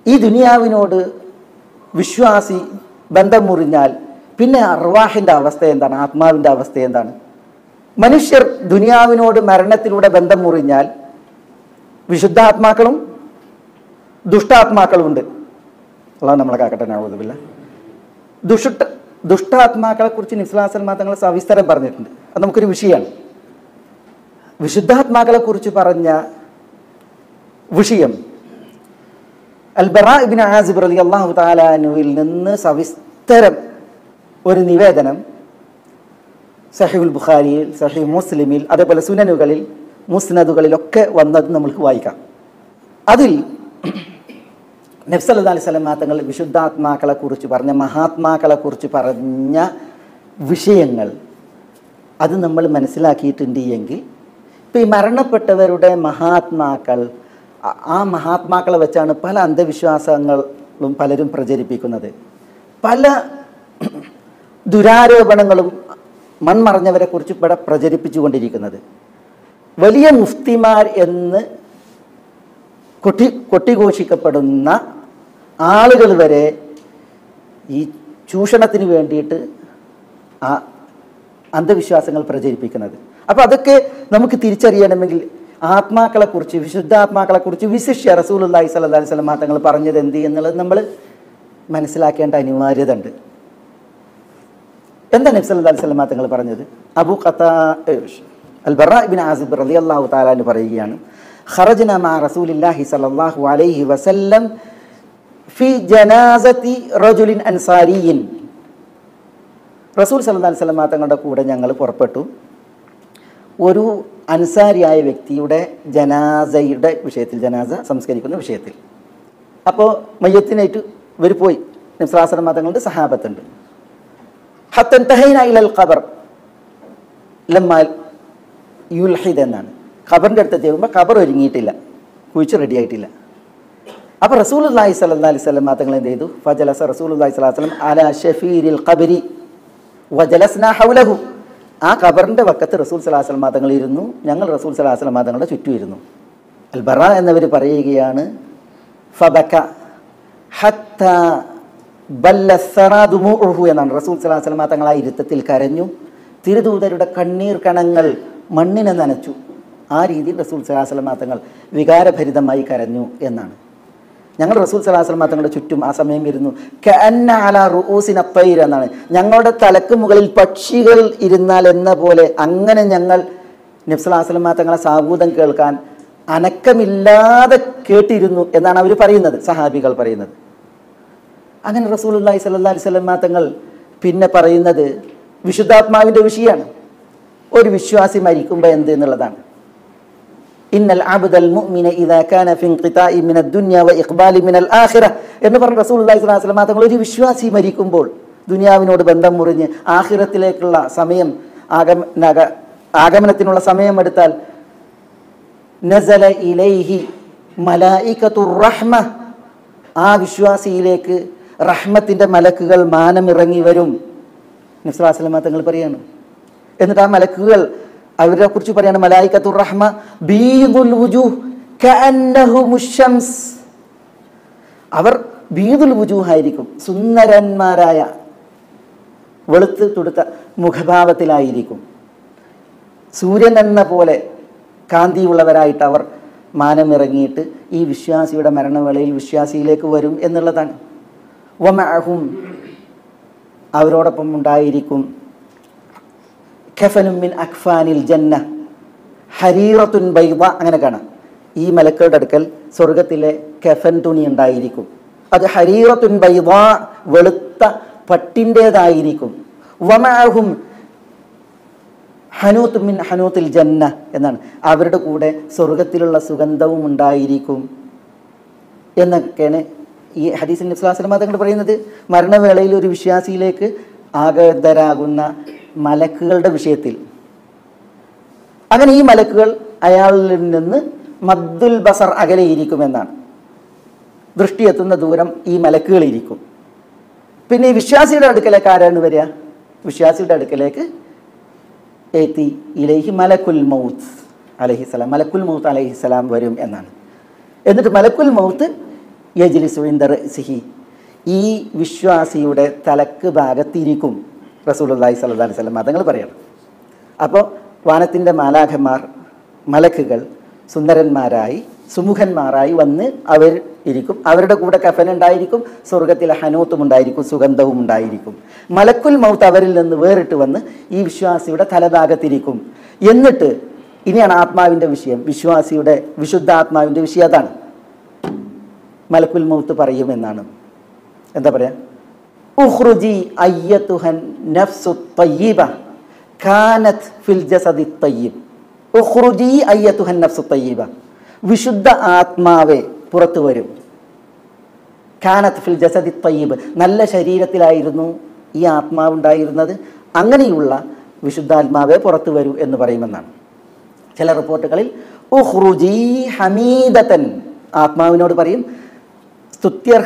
ഈ ദുനിയാവിനോട് വിശ്വാസി ബന്ധം മുറിഞ്ഞാൽ പിന്നെ അർവാഹിൻ്റെ അവസ്ഥ എന്താണ് ആത്മാവിൻ്റെ അവസ്ഥ എന്താണ് മനുഷ്യർ ദുനിയാവിനോട് മരണത്തിലൂടെ ബന്ധം മുറിഞ്ഞാൽ വിശുദ്ധാത്മാക്കളും ദുഷ്ടാത്മാക്കളും ഉണ്ട് അള്ളാഹ് നമ്മളെ കാക്കട്ടെ നാവുന്നില്ല ദുഷ്ട ദുഷ്ടാത്മാക്കളെ കുറിച്ച് നിസ്ലാസൽ തങ്ങൾ സവിസ്തരം പറഞ്ഞിട്ടുണ്ട് അത് നമുക്കൊരു വിഷയമാണ് വിശുദ്ധാത്മാക്കളെ കുറിച്ച് പറഞ്ഞ വിഷയം അൽബറ ഇബിൻ ആസിബ് അലി അള്ളാഹു താലാനുവിൽ നിന്ന് സവിസ്തരം ഒരു നിവേദനം സഹിഉൽ ബുഖാരിയിൽ സഹി മുസ്ലിമിൽ അതേപോലെ സുനനുകളിൽ മുസ്നദുകളിലൊക്കെ വന്നത് നമ്മൾക്ക് വായിക്കാം അതിൽ നബ്സല്ലാ അലൈഹി സ്വലം തങ്ങൾ വിശുദ്ധാത്മാക്കളെ കുറിച്ച് പറഞ്ഞ മഹാത്മാക്കളെ കുറിച്ച് പറഞ്ഞ വിഷയങ്ങൾ അത് നമ്മൾ മനസ്സിലാക്കിയിട്ടുണ്ട് എങ്കിൽ ഇപ്പം ഈ മരണപ്പെട്ടവരുടെ മഹാത്മാക്കൾ ആ- ആ മഹാത്മാക്കളെ വെച്ചാണ് പല അന്ധവിശ്വാസങ്ങളും പലരും പ്രചരിപ്പിക്കുന്നത് പല ദുരാരോപണങ്ങളും മൺമറഞ്ഞവരെ കുറിച്ച് ഇവിടെ പ്രചരിപ്പിച്ചുകൊണ്ടിരിക്കുന്നത് വലിയ മുഫ്തിമാർ എന്ന് കൊട്ടി കൊട്ടിഘോഷിക്കപ്പെടുന്ന ആളുകൾ വരെ ഈ ചൂഷണത്തിന് വേണ്ടിയിട്ട് ആ അന്ധവിശ്വാസങ്ങൾ പ്രചരിപ്പിക്കുന്നത് അപ്പോൾ അതൊക്കെ നമുക്ക് തിരിച്ചറിയണമെങ്കിൽ ആത്മാക്കളെക്കുറിച്ച് വിശുദ്ധാത്മാക്കളെക്കുറിച്ച് വിശിഷ്യ റസൂൽ അള്ളാഹി സ്വല്ലാ അലൈഹി സ്വലം തങ്ങൾ പറഞ്ഞത് എന്ത് എന്നുള്ളത് നമ്മൾ മനസ്സിലാക്കേണ്ട അനിവാര്യത ഉണ്ട് എന്താ നബ്സ് അല്ലാ അലൈഹി സ്വലം തങ്ങൾ പറഞ്ഞത് അബു ഖത്താ അൽബറ ഇബിൻ ആസിബ് റലി അള്ളാഹു താലാന്ന് പറയുകയാണ് ഖറജ്ന മാ റസൂലില്ലാഹി സല്ലല്ലാഹു അലൈഹി വസല്ലം ഫി ജനാസത്തി റജുലിൻ അൻസാരിയിൻ റസൂൽ സല്ലല്ലാഹു അലൈഹി വസല്ലം തങ്ങളുടെ കൂടെ ഞങ്ങൾ പുറപ്പെട്ടു ഒരു അൻസാരിയായ വ്യക്തിയുടെ ജനാസയുടെ വിഷയത്തിൽ ജനാസ സംസ്കരിക്കുന്ന വിഷയത്തിൽ അപ്പോൾ മയ്യത്തിനായിട്ട് ഇവർ പോയി നിസ്ലാസന മതങ്ങളുടെ സഹാബത്തുണ്ട് ഹത്തൻ തഹൈന ഇലൽ ഖബർ ലമ്മാൽ യുൽഹിദ് എന്നാണ് ഖബറിൻ്റെ അടുത്ത് എത്തിയപ്പോൾ ഖബർ ഒരുങ്ങിയിട്ടില്ല കുഴിച്ച് റെഡിയായിട്ടില്ല അപ്പോൾ റസൂൽ അള്ളാഹി സല്ലാ അലൈഹി സ്വലം തങ്ങൾ എന്ത് ചെയ്തു ഫജലസ റസൂൽ അള്ളാഹി സ്വലാഹു വസ്ലം അല ഷഫീരിൽ ഖബരി വജലസ്ന ഹൗലഹു ആ ഖബറിൻ്റെ വക്കത്ത് റസൂൽ സലാഹു വസ്ലം തങ്ങൾ ഇരുന്നു ഞങ്ങൾ റസൂൽ സലാഹു വസ്ലം തങ്ങളുടെ ചുറ്റും ഇരുന്നു അൽബറ എന്നവർ പറയുകയാണ് ഫബക്ക ഹത്ത ബല്ലസറാദുമുഹു എന്നാണ് റസൂൽ സലാഹു വസ്ലം തങ്ങൾ ആ ഇരുത്തത്തിൽ കരഞ്ഞു തിരുദൂതരുടെ കണ്ണീർ കണങ്ങൾ മണ്ണിനെ നനച്ചു ആ രീതിയിൽ റസൂൽ സലാഹു വസ്ലം തങ്ങൾ വികാരഭരിതമായി കരഞ്ഞു എന്നാണ് ഞങ്ങൾ റസൂൽ സലാഹു വസ്ലം തങ്ങളുടെ ചുറ്റും ആ സമയം ഇരുന്നു കഅന്ന അലാ റുഊസിന തൈർ എന്നാണ് ഞങ്ങളുടെ തലക്ക് മുകളിൽ പക്ഷികൾ ഇരുന്നാൽ എന്ന പോലെ അങ്ങനെ ഞങ്ങൾ നബ്സലാസ്ലം തങ്ങളെ സാഹൂതം കേൾക്കാൻ അനക്കമില്ലാതെ കേട്ടിരുന്നു എന്നാണ് അവർ പറയുന്നത് സഹാബികൾ പറയുന്നത് അങ്ങനെ റസൂൽ അള്ളാഹി സല്ലാ അലൈഹി സ്വലം തങ്ങൾ പിന്നെ പറയുന്നത് വിശുദ്ധാത്മാവിൻ്റെ വിഷയമാണ് ഒരു വിശ്വാസി മരിക്കുമ്പോൾ എന്ത് എന്നുള്ളതാണ് ഇന്നൽ അബ്ദൽ മുഅ്മിന ഇദാ കാന ഫി ഇൻഖിതാഇ മിന ദുനിയ വ ഇഖ്ബാലി മിനൽ ആഖിറ എന്ന് പറഞ്ഞ റസൂലുള്ളാഹി സ്വല്ലല്ലാഹു അലൈഹി വസല്ലം തങ്ങൾ ഒരു വിശ്വാസി മരിക്കുമ്പോൾ ദുനിയാവിനോട് ബന്ധം മുറിഞ്ഞ് ആഖിറത്തിലേക്കുള്ള സമയം ആഗമന ആഗമനത്തിനുള്ള സമയം എടുത്താൽ നസല ഇലൈഹി മലായികത്തുർ റഹ്മ ആ വിശ്വാസിയിലേക്ക് റഹ്മത്തിൻ്റെ മലക്കുകൾ മാനമിറങ്ങി വരും നിസ്ലാസ്ലമ തങ്ങൾ പറയാണ് എന്നിട്ട് ആ മലക്കുകൾ അവരെ കുറിച്ച് പറയാണ് മലായിക്കത്തുർ റഹ്മ ബീദുൽ വുജൂഹ് കഅന്നഹുമുശ് ശംസ് അവർ ബീദുൽ വുജൂഹായിരിക്കും സുന്ദരന്മാരായ വെളുത്ത് തുടുത്ത മുഖഭാവത്തിലായിരിക്കും സൂര്യൻ എന്ന പോലെ കാന്തിയുള്ളവരായിട്ട് അവർ മാനമിറങ്ങിയിട്ട് ഈ വിശ്വാസിയുടെ മരണവേളയിൽ വിശ്വാസിയിലേക്ക് വരും എന്നുള്ളതാണ് വമഅഹും അവരോടൊപ്പം ഉണ്ടായിരിക്കും ഖഫനും മിൻ അഖ്ഫാനിൽ ജന്ന ഹരീറത്തുൻ ബൈദ അങ്ങനെ കാണാം ഈ മലക്കളുടെ അടുക്കൽ സ്വർഗത്തിലെ കഫൻ തുണി ഉണ്ടായിരിക്കും അത് ഹരീറത്തുൻ ബൈദ വെളുത്ത പട്ടിൻ്റേതായിരിക്കും വമാഹും ഹനൂത്ത് മിൻ ഹനൂത്തിൽ ജന്ന എന്നാണ് അവരുടെ കൂടെ സ്വർഗത്തിലുള്ള സുഗന്ധവും ഉണ്ടായിരിക്കും എന്നൊക്കെയാണ് ഈ ഹദീസിൻ ഇസ്ലാസ്ലം അതങ്ങൾ പറയുന്നത് മരണവേളയിൽ ഒരു വിശ്വാസിയിലേക്ക് ആഗതരാകുന്ന മലക്കുകളുടെ വിഷയത്തിൽ അങ്ങനെ ഈ മലക്കുകൾ അയാളിൽ നിന്ന് മദ്ദുൽ ബസർ അകലെയിരിക്കുമെന്നാണ് ദൃഷ്ടി എത്തുന്ന ദൂരം ഈ മലക്കുകൾ ഇരിക്കും പിന്നെ ഈ വിശ്വാസിയുടെ അടുക്കലേക്ക് ആരാണ് വരിക വിശ്വാസിയുടെ അടുക്കലേക്ക് ഏത്തി ഇലൈഹി മലക്കുൽ മൗത്ത് അലഹിസ്സലാം മലക്കുൽ മൗത്ത് അലഹിസ്സലാം വരും എന്നാണ് എന്നിട്ട് മലക്കുൽ മൗത്ത് യജ്ലിസു ഇന്ദ റഅ്സിഹി ഈ വിശ്വാസിയുടെ തലക്ക് ഭാഗത്തിരിക്കും റസൂലുള്ളാഹി സ്വല്ലല്ലാഹി അലൈഹി വസല്ലം തങ്ങൾ പറയണം അപ്പോൾ വാനത്തിൻ്റെ മാലാഖന്മാർ മലക്കുകൾ സുന്ദരന്മാരായി സുമുഖന്മാരായി വന്ന് അവർ ഇരിക്കും അവരുടെ കൂടെ കഫനുണ്ടായിരിക്കും സ്വർഗത്തിലെ ഹനൂത്തും ഉണ്ടായിരിക്കും സുഗന്ധവും ഉണ്ടായിരിക്കും മലക്കുൽ മൗത്ത് അവരിൽ നിന്ന് വേറിട്ട് വന്ന് ഈ വിശ്വാസിയുടെ തലഭാഗത്തിരിക്കും എന്നിട്ട് ഇനിയാണ് ആത്മാവിൻ്റെ വിഷയം വിശ്വാസിയുടെ വിശുദ്ധാത്മാവിൻ്റെ വിഷയം അതാണ് മലക്കുൽ മൗത്ത് പറയുമെന്നാണ് എന്താ പറയാ ഉഖ്റുജി അയ്യത്തുഹൻ നഫ്സു തയ്യിബ കാനത് ഫിൽ ജസദി തയ്യിബ് ഉഖ്റുജി അയ്യത്തുഹൻ നഫ്സു തയ്യിബ വിശുദ്ധ ആത്മാവെ പുറത്തു വരും കാനത്ത് ഫിൽ ജസദി തയ്യിബ് നല്ല ശരീരത്തിലായിരുന്നു ഈ ആത്മാവുണ്ടായിരുന്നത് അങ്ങനെയുള്ള വിശുദ്ധാത്മാവെ പുറത്തു വരൂ എന്ന് പറയുമെന്നാണ് ചില റിപ്പോർട്ടുകളിൽ ഉഹ്റുജി ഹമീദത്തൻ ആത്മാവിനോട് പറയും സ്തുത്യർഹ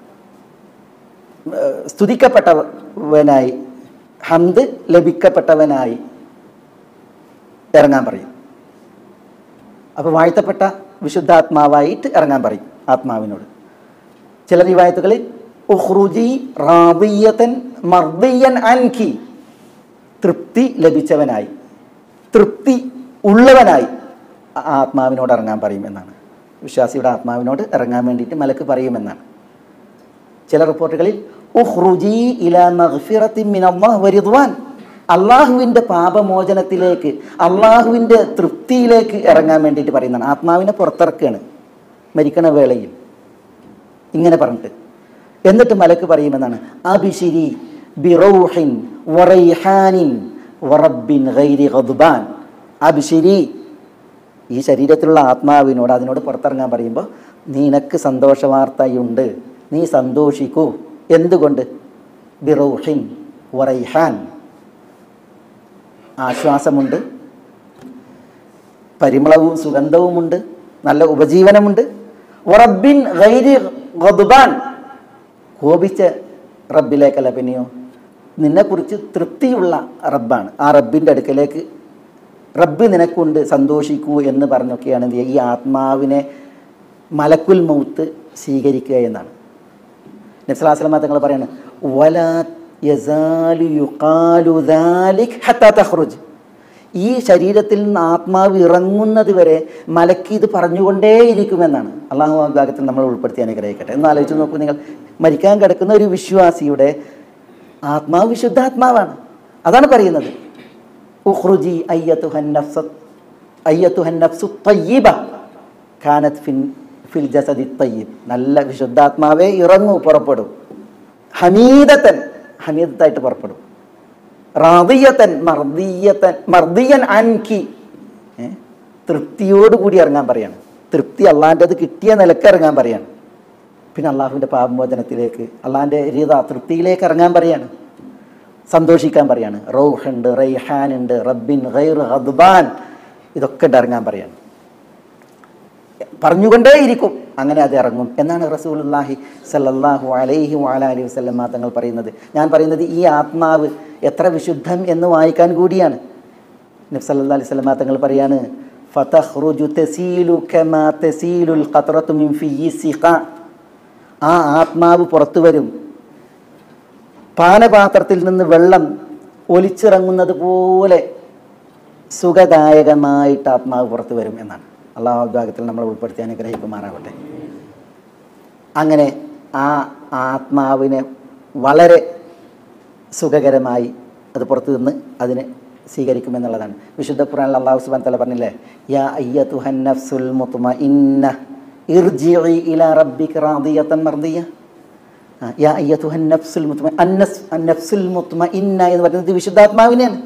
ഏഹ്, സ്തുതിക്കപ്പെട്ടവനായി ഹംദ് ലഭിക്കപ്പെട്ടവനായി ഇറങ്ങാൻ പറയും അപ്പോൾ വാഴ്ത്തപ്പെട്ട വിശുദ്ധാത്മാവായിട്ട് ഇറങ്ങാൻ പറയും ആത്മാവിനോട് ചില റിവായത്തുകളിൽ ഉഹ്റുജി റാദിയത്തൻ മർദിയൻ അൻകി തൃപ്തി ലഭിച്ചവനായി തൃപ്തി ഉള്ളവനായി ആ ആത്മാവിനോട് ഇറങ്ങാൻ പറയുമെന്നാണ് വിശ്വാസിയുടെ ആത്മാവിനോട് ഇറങ്ങാൻ വേണ്ടിയിട്ട് മലക്ക് പറയുമെന്നാണ് ചില റിപ്പോർട്ടുകളിൽ ഉഹ്റുജി ഇല മഗ്ഫിറത്തിൻ മിനല്ലാഹ് വരിദ്വാൻ അള്ളാഹുവിൻ്റെ പാപമോചനത്തിലേക്ക് അള്ളാഹുവിൻ്റെ തൃപ്തിയിലേക്ക് ഇറങ്ങാൻ വേണ്ടിയിട്ട് പറയുന്നതാണ് ആത്മാവിനെ പുറത്തിറക്കുകയാണ് മരിക്കണ വേളയിൽ ഇങ്ങനെ പറഞ്ഞിട്ട് എന്നിട്ട് മലക്ക് പറയുമെന്നാണ് അബിഷിരി ബിറൗഹിൻ വറൈഹാനിൻ വറബ്ബിൻ ഗൈരി ഗദ്ബാൻ അബിഷിരി ഈ ശരീരത്തിലുള്ള ആത്മാവിനോട് അതിനോട് പുറത്തിറങ്ങാൻ പറയുമ്പോൾ നിനക്ക് സന്തോഷവാർത്തയുണ്ട് നീ സന്തോഷിക്കൂ എന്തുകൊണ്ട് ബിറൗഹിൻ വറൈഹാൻ ആശ്വാസമുണ്ട് പരിമളവും സുഗന്ധവുമുണ്ട് നല്ല ഉപജീവനമുണ്ട് റബ്ബിൻ ഗൈരി ഗദ്ബാൻ കോപിച്ച റബ്ബിലേക്കല്ല പിന്നെയോ നിന്നെക്കുറിച്ച് തൃപ്തിയുള്ള റബ്ബാണ് ആ റബ്ബിൻ്റെ അടുക്കലേക്ക് റബ്ബ് നിനക്കുണ്ട് സന്തോഷിക്കൂ എന്ന് പറഞ്ഞൊക്കെയാണ് എന്ത് ചെയ്യുക? ഈ ആത്മാവിനെ മലക്കുൽ മൗത്ത് സ്വീകരിക്കുക എന്നാണ് നബ്സലാസ്ലമ തങ്ങൾ പറയാണ് വല യസാലു യുഖാലു ദാലിക് ഹത്താ തഖ്റുജ് ഈ ശരീരത്തിൽ നിന്ന് ആത്മാവ് ഇറങ്ങുന്നത് വരെ മലക്ക് ഇത് പറഞ്ഞുകൊണ്ടേയിരിക്കുമെന്നാണ് അള്ളാഹു ആ ഭാഗത്തിൽ നമ്മൾ ഉൾപ്പെടുത്തി അനുഗ്രഹിക്കട്ടെ എന്ന് ആലോചിച്ച് നോക്കൂ നിങ്ങൾ മരിക്കാൻ കിടക്കുന്ന ഒരു വിശ്വാസിയുടെ ആത്മാവ് വിശുദ്ധാത്മാവാണ് അതാണ് പറയുന്നത് ഉഖ്റുജി അയ്യത്തുഹൻ നഫ്സ അയ്യത്തുഹൻ നഫ്സു തയ്യിബ കാനത് ഫിൻ ഫിൽ ജസദി തയ്യിബ് നല്ല വിശുദ്ധാത്മാവേ ഇറങ്ങൂ പുറപ്പെടും ഹമീദത്തൻ ഹമീദത്തായിട്ട് പുറപ്പെടും റാദിയത്തൻ മർദിയത്തൻ മർദിയൻ അൻകി ഏ? തൃപ്തിയോടുകൂടി ഇറങ്ങാൻ പറയാണ് തൃപ്തി അള്ളാൻ്റെത് കിട്ടിയ നിലക്ക് ഇറങ്ങാൻ പറയാണ് പിന്നെ അള്ളാഹുവിൻ്റെ പാപമോചനത്തിലേക്ക് അള്ളാഹിൻ്റെ രീത തൃപ്തിയിലേക്ക് ഇറങ്ങാൻ പറയാണ് സന്തോഷിക്കാൻ പറയാണ് റൗഹുണ്ട് റൈഹാൻ ഉണ്ട് റബ്ബിൻ ഗൈർ ഹദ്ബാൻ ഇതൊക്കെ ഉണ്ട് ഇറങ്ങാൻ പറയാണ് പറഞ്ഞുകൊണ്ടേയിരിക്കും അങ്ങനെ അത് ഇറങ്ങും എന്നാണ് റസൂലുള്ളാഹി സല്ലല്ലാഹു അലൈഹി വഅലൈഹി വസല്ലമ തങ്ങൾ പറയുന്നത് ഞാൻ പറയുന്നത് ഈ ആത്മാവ് എത്ര വിശുദ്ധം എന്ന് വായിക്കാൻ കൂടിയാണ് നബി സല്ലല്ലാഹു അലൈഹി വസല്ലമ തങ്ങൾ പറയാണ് ഫതഖ്റുജു തസീലു കമാ തസീലുൽ ഖത്രതു മിൻ ഫിയ്യി സിഖാ ആ ആത്മാവ് പുറത്തു വരും പാനപാത്രത്തിൽ നിന്ന് വെള്ളം ഒലിച്ചിറങ്ങുന്നത് പോലെ സുഖദായകമായിട്ട് ആത്മാവ് പുറത്തു വരും എന്നാണ് അള്ളാഹു വിഭാഗത്തിൽ നമ്മൾ ഉൾപ്പെടുത്തി അനുഗ്രഹിക്കുമാറാവട്ടെ അങ്ങനെ ആ ആത്മാവിനെ വളരെ സുഖകരമായി അത് പുറത്തു നിന്ന് അതിനെ സ്വീകരിക്കുമെന്നുള്ളതാണ് വിശുദ്ധ ഖുർആനിൽ അള്ളാഹു സുബാൻ തല പറഞ്ഞില്ലേ യാ അയ്യത്തുഹൻ നഫ്സുൽ മുത്മ ഇന്ന ഇർജിഇ ഇലാ റബ്ബിക റാദിയതൻ മർദിയ ആ, യാ അയ്യത്തുഹൻ നഫ്സുൽ മുത്മ അന്നസ് നഫ്സുൽ മുത്മ ഇന്ന എന്ന് പറയുന്നത് വിശുദ്ധാത്മാവിനെയാണ്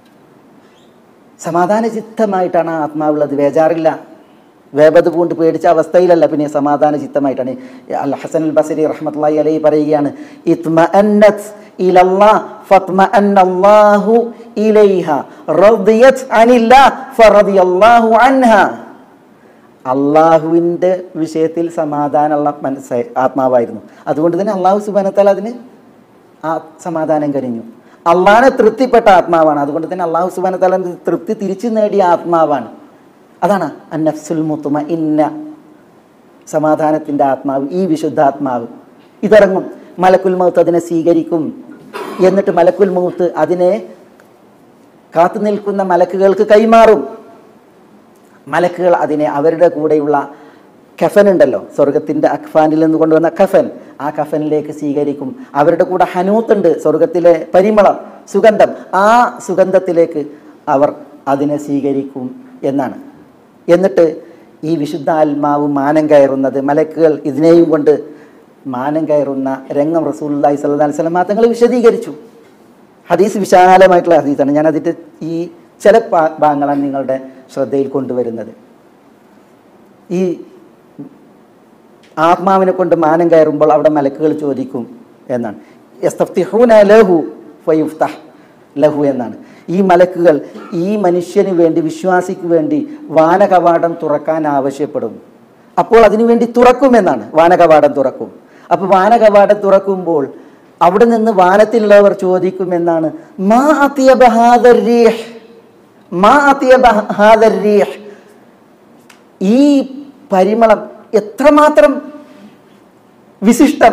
സമാധാന ചിത്തമായിട്ടാണ് ആ ആത്മാവുള്ളത് വേജാറില്ല വേബത് കൊണ്ട് പേടിച്ച അവസ്ഥയിലല്ല പിന്നെ സമാധാന ചിത്തമായിട്ടാണ് അൽ ഹസൻ അൽ ബസരി റഹ്മത്തുള്ളാഹി അലൈഹി പറയുകയാണ് ഇത്മഅന്നത് ഇലല്ലാഹ് ഫത്മഅന്നല്ലാഹു ഇലൈഹ റദിയത് അനില്ലാഹ് ഫറദിയല്ലാഹു അൻഹാ അള്ളാഹുവിൻ്റെ വിഷയത്തിൽ സമാധാനമുള്ള മനസ്സ് ആത്മാവായിരുന്നു അതുകൊണ്ട് തന്നെ അള്ളാഹു സുബാനത്താൽ അതിന് ആ സമാധാനം കഴിഞ്ഞു അള്ളാഹിനെ തൃപ്തിപ്പെട്ട ആത്മാവാണ് അതുകൊണ്ട് തന്നെ അള്ളാഹു സുബാനത്താല തൃപ്തി തിരിച്ചു നേടിയ ആത്മാവാണ് അതാണ് അന്നഫ്സുൽ മുത്തുമ ഇന്ന സമാധാനത്തിൻ്റെ ആത്മാവ് ഈ വിശുദ്ധാത്മാവ് ഇതിറങ്ങും മലക്കുൽ മൗത്ത് അതിനെ സ്വീകരിക്കും എന്നിട്ട് മലക്കുൽ മൗത്ത് അതിനെ കാത്തു നിൽക്കുന്ന മലക്കുകൾക്ക് കൈമാറും മലക്കുകൾ അതിനെ അവരുടെ കൂടെയുള്ള കഫൻ ഉണ്ടല്ലോ സ്വർഗത്തിൻ്റെ അഖ്ഫാനിൽ നിന്ന് കൊണ്ടുവന്ന കഫൻ ആ കഫനിലേക്ക് സ്വീകരിക്കും അവരുടെ കൂടെ ഹനൂത്തുണ്ട് സ്വർഗത്തിലെ പരിമളം സുഗന്ധം ആ സുഗന്ധത്തിലേക്ക് അവർ അതിനെ സ്വീകരിക്കും എന്നാണ് എന്നിട്ട് ഈ വിശുദ്ധ ആത്മാവ് മാനം കയറുന്നത് മലക്കുകൾ ഇതിനെയും കൊണ്ട് മാനം കയറുന്ന രംഗം റസൂല്ലായി സല്ലല്ലാഹു അലൈഹി വസല്ലം തങ്ങൾ വിശദീകരിച്ചു ഹദീസ് വിശാലമായിട്ടുള്ള ഹദീസാണ് ഞാൻ അതിൻ്റെ ഈ ചില ഭാ- ഭാഗങ്ങളാണ് നിങ്ങളുടെ ശ്രദ്ധയിൽ കൊണ്ടുവരുന്നത് ഈ ആത്മാവിനെ കൊണ്ട് മാനം കയറുമ്പോൾ അവിടെ മലക്കുകൾ ചോദിക്കും എന്നാണ് യസ്തഫ്തിഹൂന ലഹു ഫയുഫ്തഹ് ലഹു എന്നാണ് ഈ മലക്കുകൾ ഈ മനുഷ്യന് വേണ്ടി വിശ്വാസിക്ക് വേണ്ടി വാനകവാടം തുറക്കാൻ ആവശ്യപ്പെടും അപ്പോൾ അതിനു വേണ്ടി തുറക്കുമെന്നാണ് വാനകവാടം തുറക്കും അപ്പോൾ വാനകവാടം തുറക്കുമ്പോൾ അവിടെ നിന്ന് വാനത്തിലുള്ളവർ ചോദിക്കുമെന്നാണ് മാ അത്യബ ഹാദർ റീഹ് മാ അത്യബ ഹാദർ റീഹ് ഈ പരിമളം എത്രമാത്രം വിശിഷ്ടം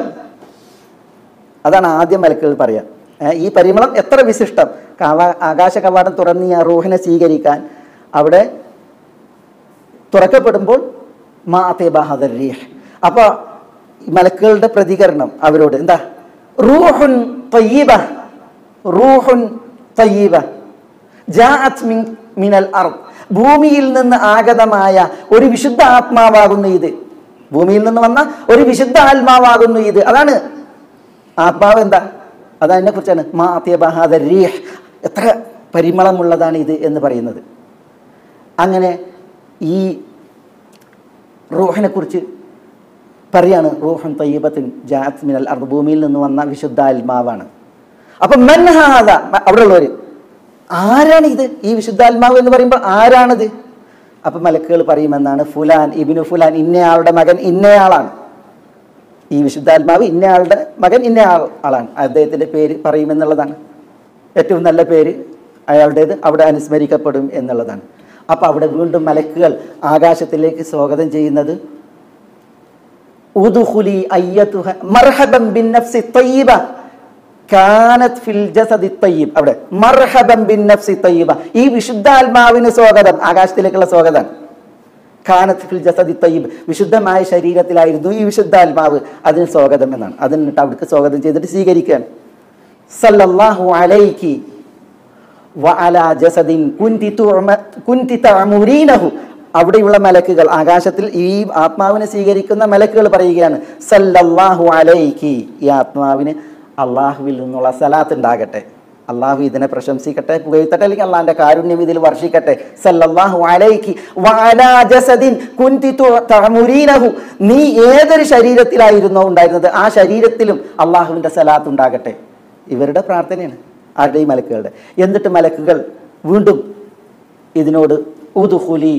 അതാണ് ആദ്യം മലക്കുകൾ പറയാം ഏ, ഈ പരിമളം എത്ര വിശിഷ്ടം കാവ- ആകാശ കവാടം തുറന്ന് ഈ റൂഹിനെ സ്വീകരിക്കാൻ അവിടെ തുറക്കപ്പെടുമ്പോൾ മാ ബഹാദർ റീഹ് അപ്പോൾ മലക്കുകളുടെ പ്രതികരണം അവരോട് എന്താ റൂഹുൻ തയ്യിബ റൂഹുൻ തയ്യിബ ജാഅത് മിൻ മിനൽ അർദ് ഭൂമിയിൽ നിന്ന് ആഗതമായ ഒരു വിശുദ്ധ ആത്മാവാകുന്നു ഇത് ഭൂമിയിൽ നിന്ന് വന്ന ഒരു വിശുദ്ധ ആത്മാവാകുന്നു ഇത് അതാണ് ആത്മാവ് എന്താ അതതിനെ കുറിച്ചാണ് മാ അത്യബഹാദ റീഹ് എത്ര പരിമളമുള്ളതാണ് ഇത് എന്ന് പറയുന്നത് അങ്ങനെ ഈ റൂഹിനെ കുറിച്ച് പറയാണ് റൂഹൻ തയ്യബത്തിൻ ജാത്ത് മിനൽ അർദ് ഭൂമിയിൽ നിന്ന് വന്ന വിശുദ്ധ ആത്മാവാണ് അപ്പം മൻഹാദ അവിടെ ഉള്ളവർ ആരാണ് ഇത് ഈ വിശുദ്ധാത്മാവ് എന്ന് പറയുമ്പോൾ ആരാണിത് അപ്പം മലക്കുകൾ പറയുമെന്നാണ് ഫുലാൻ ഇബിനു ഫുലാൻ ഇന്നയാളുടെ മകൻ ഇന്നയാളാണ് ഈ വിശുദ്ധാത്മാവ് ഇന്നയാളുടെ മകൻ ഇന്ന ആൾ ആളാണ് അദ്ദേഹത്തിൻ്റെ പേര് പറയുമെന്നുള്ളതാണ് ഏറ്റവും നല്ല പേര് അയാളുടേത് അവിടെ അനുസ്മരിക്കപ്പെടും എന്നുള്ളതാണ് അപ്പോൾ അവിടെ വീണ്ടും മലക്കുകൾ ആകാശത്തിലേക്ക് സ്വാഗതം ചെയ്യുന്നത് ഉദുഖുലി അയ്യതുഹ മർഹബൻ ബിൻ നഫ്സി തയ്യിബ കാനത് ഫിൽ ജസദി തയ്യിബ് അവിടെ മർഹബൻ ബിൻ നഫ്സി തയ്യിബ ഈ വിശുദ്ധാത്മാവിന് സ്വാഗതം ആകാശത്തിലേക്കുള്ള സ്വാഗതം കാനത്ത് ഫിൽ ജസദി തയ്യിബ് വിശുദ്ധമായ ശരീരത്തിലായിരുന്നു ഈ വിശുദ്ധാത്മാവ് അതിന് സ്വാഗതം എന്നാണ് അതിനിട്ട് അവിടേക്ക് സ്വാഗതം ചെയ്തിട്ട് സ്വീകരിക്കുകയാണ് സല്ലല്ലാഹു അലൈക്കി വഅലാ ജസദിൻ കുന്തി തുഅമ- കുന്തി തഅമുരീനഹു അവിടെയുള്ള മലക്കുകൾ ആകാശത്തിൽ ഈ ആത്മാവിനെ സ്വീകരിക്കുന്ന മലക്കുകൾ പറയുകയാണ് സല്ലല്ലാഹു അലൈക്കി ഈ ആത്മാവിന് അള്ളാഹുവിൽ നിന്നുള്ള സലാത്ത് ഉണ്ടാകട്ടെ അള്ളാഹു ഇതിനെ പ്രശംസിക്കട്ടെ പുകഴ്ത്തട്ടെ അല്ലെങ്കിൽ അള്ളാഹിന്റെ കാരുണ്യം ഇതിൽ വർഷിക്കട്ടെ സല്ലല്ലാഹു അലൈക്കി വഅലാ ജസദിൻ കുന്തി തു- തഅമുരീനഹു നീ ഏതൊരു ശരീരത്തിലായിരുന്നോ ഉണ്ടായിരുന്നത് ആ ശരീരത്തിലും അള്ളാഹുവിന്റെ സലാത്ത് ഉണ്ടാകട്ടെ ഇവരുടെ പ്രാർത്ഥനയാണ് ആരുടെയും മലക്കുകളുടെ എന്നിട്ട് മലക്കുകൾ വീണ്ടും ഇതിനോട് ഉദുഹുലി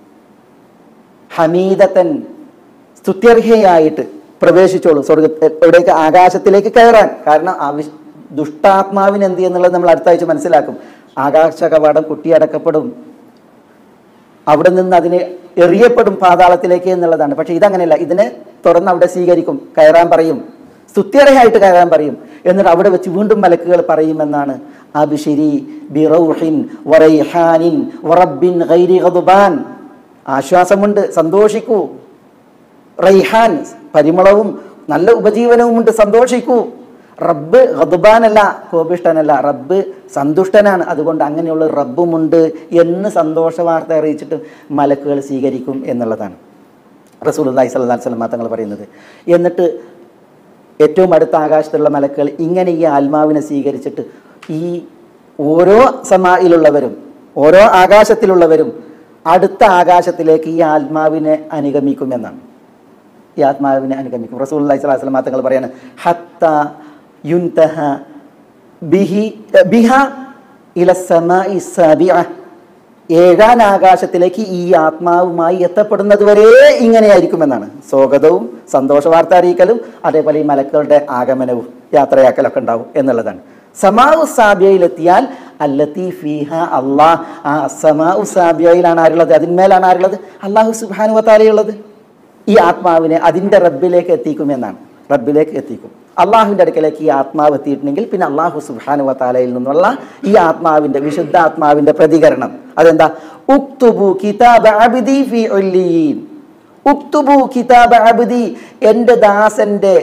ഹമീദത്തൻ സ്തുത്യർഹയായിട്ട് പ്രവേശിച്ചോളും സ്വർഗ എവിടേക്ക് ആകാശത്തിലേക്ക് കയറാൻ കാരണം ആവശ്യ ദുഷ്ടാത്മാവിന് എന്ത് എന്നുള്ളത് നമ്മൾ അടുത്ത ആഴ്ച മനസ്സിലാക്കും ആകാശ കവാടം കുട്ടിയടക്കപ്പെടും അവിടെ നിന്ന് അതിനെ എറിയപ്പെടും പാതാളത്തിലേക്ക് എന്നുള്ളതാണ് പക്ഷെ ഇതങ്ങനെയല്ല ഇതിനെ തുറന്ന് അവിടെ സ്വീകരിക്കും കയറാൻ പറയും സ്തുത്യർഹയായിട്ട് കയറാൻ പറയും എന്നിട്ട് അവിടെ വെച്ച് വീണ്ടും മലക്കുകൾ പറയുമെന്നാണ് അബ്ശിരി ബിറൗഹിൻ വറൈഹാനിൻ വറബ്ബിൻ ഗൈരി ഗദ്ബാൻ ആശ്വാസമുണ്ട് സന്തോഷിക്കൂ റൈഹാൻ പരിമളവും നല്ല ഉപജീവനവുമുണ്ട് സന്തോഷിക്കൂ റബ്ബ് ഗദ്ബാനല്ല കോപിഷ്ടനല്ല റബ്ബ് സന്തുഷ്ടനാണ് അതുകൊണ്ട് അങ്ങനെയുള്ള റബ്ബുമുണ്ട് എന്ന് സന്തോഷ വാർത്ത അറിയിച്ചിട്ട് മലക്കുകൾ സ്വീകരിക്കും എന്നുള്ളതാണ് റസൂൽ അള്ളഹി സ്വല്ലാ വസ്ലം തങ്ങൾ പറയുന്നത് എന്നിട്ട് ഏറ്റവും അടുത്ത ആകാശത്തുള്ള മലക്കുകൾ ഇങ്ങനെ ഈ ആത്മാവിനെ സ്വീകരിച്ചിട്ട് ഈ ഓരോ സമായിലുള്ളവരും ഓരോ ആകാശത്തിലുള്ളവരും അടുത്ത ആകാശത്തിലേക്ക് ഈ ആത്മാവിനെ അനുഗമിക്കുമെന്നാണ് ഈ ആത്മാവിനെ അനുഗമിക്കും റസൂൽ അള്ളഹി സ്വലാഹു വസ്ലം തങ്ങൾ പറയാണ് ഹത്ത യുൻതഹ ബിഹി ബിഹ ഇല സമായി സബിഅ ഏഴാൻ ആകാശത്തിലേക്ക് ഈ ആത്മാവുമായി എത്തപ്പെടുന്നത് വരെ ഇങ്ങനെയായിരിക്കുമെന്നാണ് സ്വാഗതവും സന്തോഷ വാർത്ത അറിയിക്കലും അതേപോലെ ഈ മലക്കളുടെ ആഗമനവും യാത്രയാക്കലൊക്കെ ഉണ്ടാവും എന്നുള്ളതാണ് സമാഉ സാബിയയിലെത്തിയാൽ അല്ലത്തി ഫീഹ അള്ളാഹ് ആ സമാഉ സാബിയയിലാണ് ആരുള്ളത് അതിന്മേലാണ് ആരുള്ളത് അള്ളാഹു സുബാനു വത്താലയുള്ളത് ഈ ആത്മാവിനെ അതിൻ്റെ റബ്ബിലേക്ക് എത്തിക്കുമെന്നാണ് റബ്ബിലേക്ക് എത്തിക്കും അള്ളാഹുവിൻ്റെ അടുക്കലേക്ക് ഈ ആത്മാവ് എത്തിയിട്ടുണ്ടെങ്കിൽ പിന്നെ അള്ളാഹു സുബാനു വത്താലയിൽ നിന്നുള്ള ഈ ആത്മാവിൻ്റെ വിശുദ്ധ ആത്മാവിൻ്റെ പ്രതികരണം അതെന്താ ഉക്തുബു കിതാബ അബ്ദി ഫി ഉല്ലീൻ ഉക്തുബു കിതാബ അബ്ദി എൻ്റെ ദാസൻ്റെ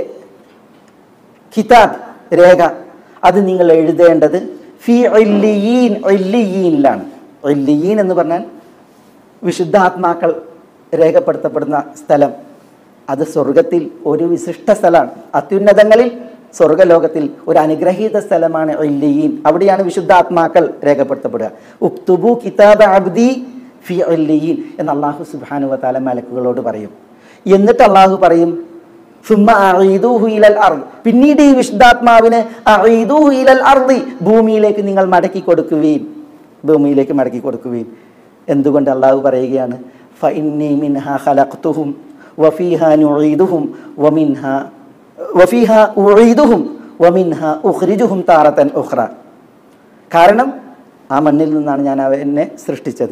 കിതാബ് രേഖ അത് നിങ്ങൾ എഴുതേണ്ടത് ഫി ഒല്ലിയീൻ ഒല്ലിയീനിലാണ് ഒല്ലിയീൻ എന്ന് പറഞ്ഞാൽ വിശുദ്ധാത്മാക്കൾ രേഖപ്പെടുത്തപ്പെടുന്ന സ്ഥലം അത് സ്വർഗത്തിൽ ഒരു വിശിഷ്ട സ്ഥലമാണ് അത്യുന്നതങ്ങളിൽ സ്വർഗലോകത്തിൽ ഒരു അനുഗ്രഹീത സ്ഥലമാണ് ഒല്ലിയീൻ അവിടെയാണ് വിശുദ്ധാത്മാക്കൾ രേഖപ്പെടുത്തപ്പെടുക ഉക്തുബു കിതാബ് അബ്ദി ഫി ഒല്ലിയീൻ എന്ന് അള്ളാഹു സുബാനു വത്താല മലക്കുകളോട് പറയും എന്നിട്ട് അള്ളാഹു പറയും സുമ്മ അഈദൂഹു ഇലൽ അർദ് പിന്നീട് ഈ വിശുദ്ധാത്മാവിനെ അഈദൂഹു ഇലൽ അർദി ഭൂമിയിലേക്ക് നിങ്ങൾ മടക്കി കൊടുക്കുകയും ഭൂമിയിലേക്ക് മടക്കി കൊടുക്കുകയും എന്തുകൊണ്ട് അള്ളാഹു പറയുകയാണ് ഫഇന്നി മിൻഹ ഖലഖ്തുഹും വഫീഹ നുഈദുഹും വമിൻഹ വഫീഹ ഉഈദുഹും വമിൻഹ ഉഖ്രിജുഹും താറത്തൻ ഉഖ്റ കാരണം ആ മണ്ണിൽ നിന്നാണ് ഞാൻ അവനെ സൃഷ്ടിച്ചത്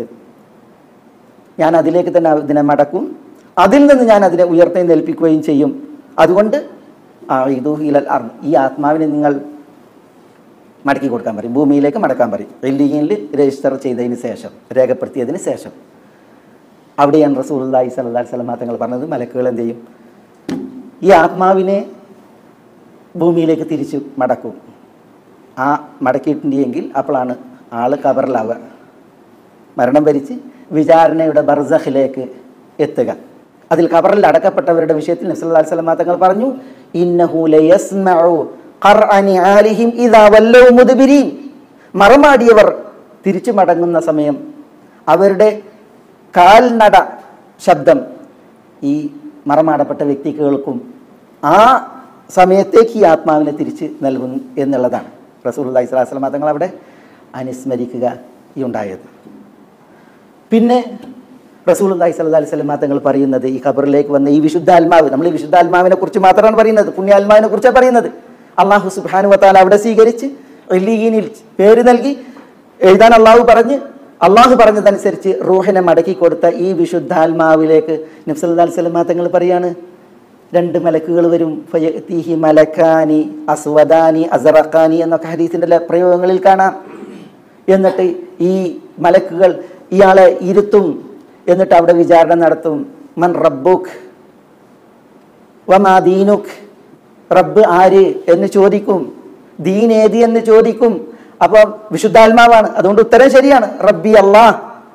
ഞാൻ അതിലേക്ക് തന്നെ അതിനെ മടക്കും അതിൽ നിന്ന് ഞാൻ അതിനെ ഉയർത്തെഴുന്നേൽപ്പിക്കുകയും ചെയ്യും അതുകൊണ്ട് ആ ഇതു ഹിലൽ അർ ഈ ആത്മാവിനെ നിങ്ങൾ മടക്കി കൊടുക്കാൻ പറയും ഭൂമിയിലേക്ക് മടക്കാൻ പറയും എല്ലിയിൽ രജിസ്റ്റർ ചെയ്തതിന് ശേഷം രേഖപ്പെടുത്തിയതിന് ശേഷം അവിടെയാണ് റസൂൽല്ലാഹി സല്ലാ സ്വലമാ തങ്ങൾ പറഞ്ഞത് മലക്കുകൾ എന്ത് ചെയ്യും ഈ ആത്മാവിനെ ഭൂമിയിലേക്ക് തിരിച്ചു മടക്കും ആ മടക്കിയിട്ടുണ്ടെങ്കിൽ അപ്പോഴാണ് ആള് കബറിലാവുക മരണം ഭരിച്ച് വിചാരണയുടെ ബർസഖിലേക്ക് എത്തുക അതിൽ കബറിൽ അടക്കപ്പെട്ടവരുടെ വിഷയത്തിൽ നബ്സല്ലാ സ്വലമാ തങ്ങൾ പറഞ്ഞു ഇന്നഹു ലയസ്മഉ ഖർഅനി ആലിഹിം ഇദാ വല്ലൗ മുദ്ബിരീൻ മറമാടിയവർ തിരിച്ചു മടങ്ങുന്ന സമയം അവരുടെ കാൽനട ശബ്ദം ഈ മറമാടപ്പെട്ട വ്യക്തി കേൾക്കും ആ സമയത്തേക്ക് ഈ ആത്മാവിനെ തിരിച്ച് നൽകും എന്നുള്ളതാണ് റസൂൽ അള്ളഹി സ്വലാസ്ലമ തങ്ങൾ അവിടെ അനുസ്മരിക്കുക ഈ ഉണ്ടായത് പിന്നെ റസൂൽ അള്ളഹി സ്വല്ലാ അലൈഹി സ്വലമ തങ്ങൾ പറയുന്നത് ഈ ഖബറിലേക്ക് വന്ന ഈ വിശുദ്ധാത്മാവ് നമ്മൾ ഈ വിശുദ്ധാത്മാവിനെ കുറിച്ച് മാത്രമാണ് പറയുന്നത് പുണ്യാത്മാവിനെ കുറിച്ചാണ് പറയുന്നത് അള്ളാഹു സുബാനു വത്താല അവിടെ സ്വീകരിച്ച് എല്ലീനിൽ പേര് നൽകി എഴുതാൻ അള്ളാഹു പറഞ്ഞ് അള്ളാഹു പറഞ്ഞതനുസരിച്ച് റൂഹിനെ മടക്കി കൊടുത്ത ഈ വിശുദ്ധാത്മാവിലേക്ക് നബ്സല്ലാ സ്വലമ തങ്ങൾ പറയാണ് രണ്ട് മലക്കുകൾ വരും ഫയത്തീഹി മലക്കാനി അസ്വദാനി അസറഖാനി എന്നൊക്കെ ഹദീസിൻ്റെ പ്രയോഗങ്ങളിൽ കാണാം എന്നിട്ട് ഈ മലക്കുകൾ ഇയാളെ ഇരുത്തും എന്നിട്ട് അവിടെ വിചാരണ നടത്തും മൻ റബ്ബുഖ് വമാ ദീനുഖ് റബ്ബ് ആര് എന്ന് ചോദിക്കും ദീൻ ഏത് എന്ന് ചോദിക്കും അപ്പോൾ വിശുദ്ധാത്മാവാണ് അതുകൊണ്ട് ഉത്തരം ശരിയാണ് റബ്ബി അള്ളാഹ്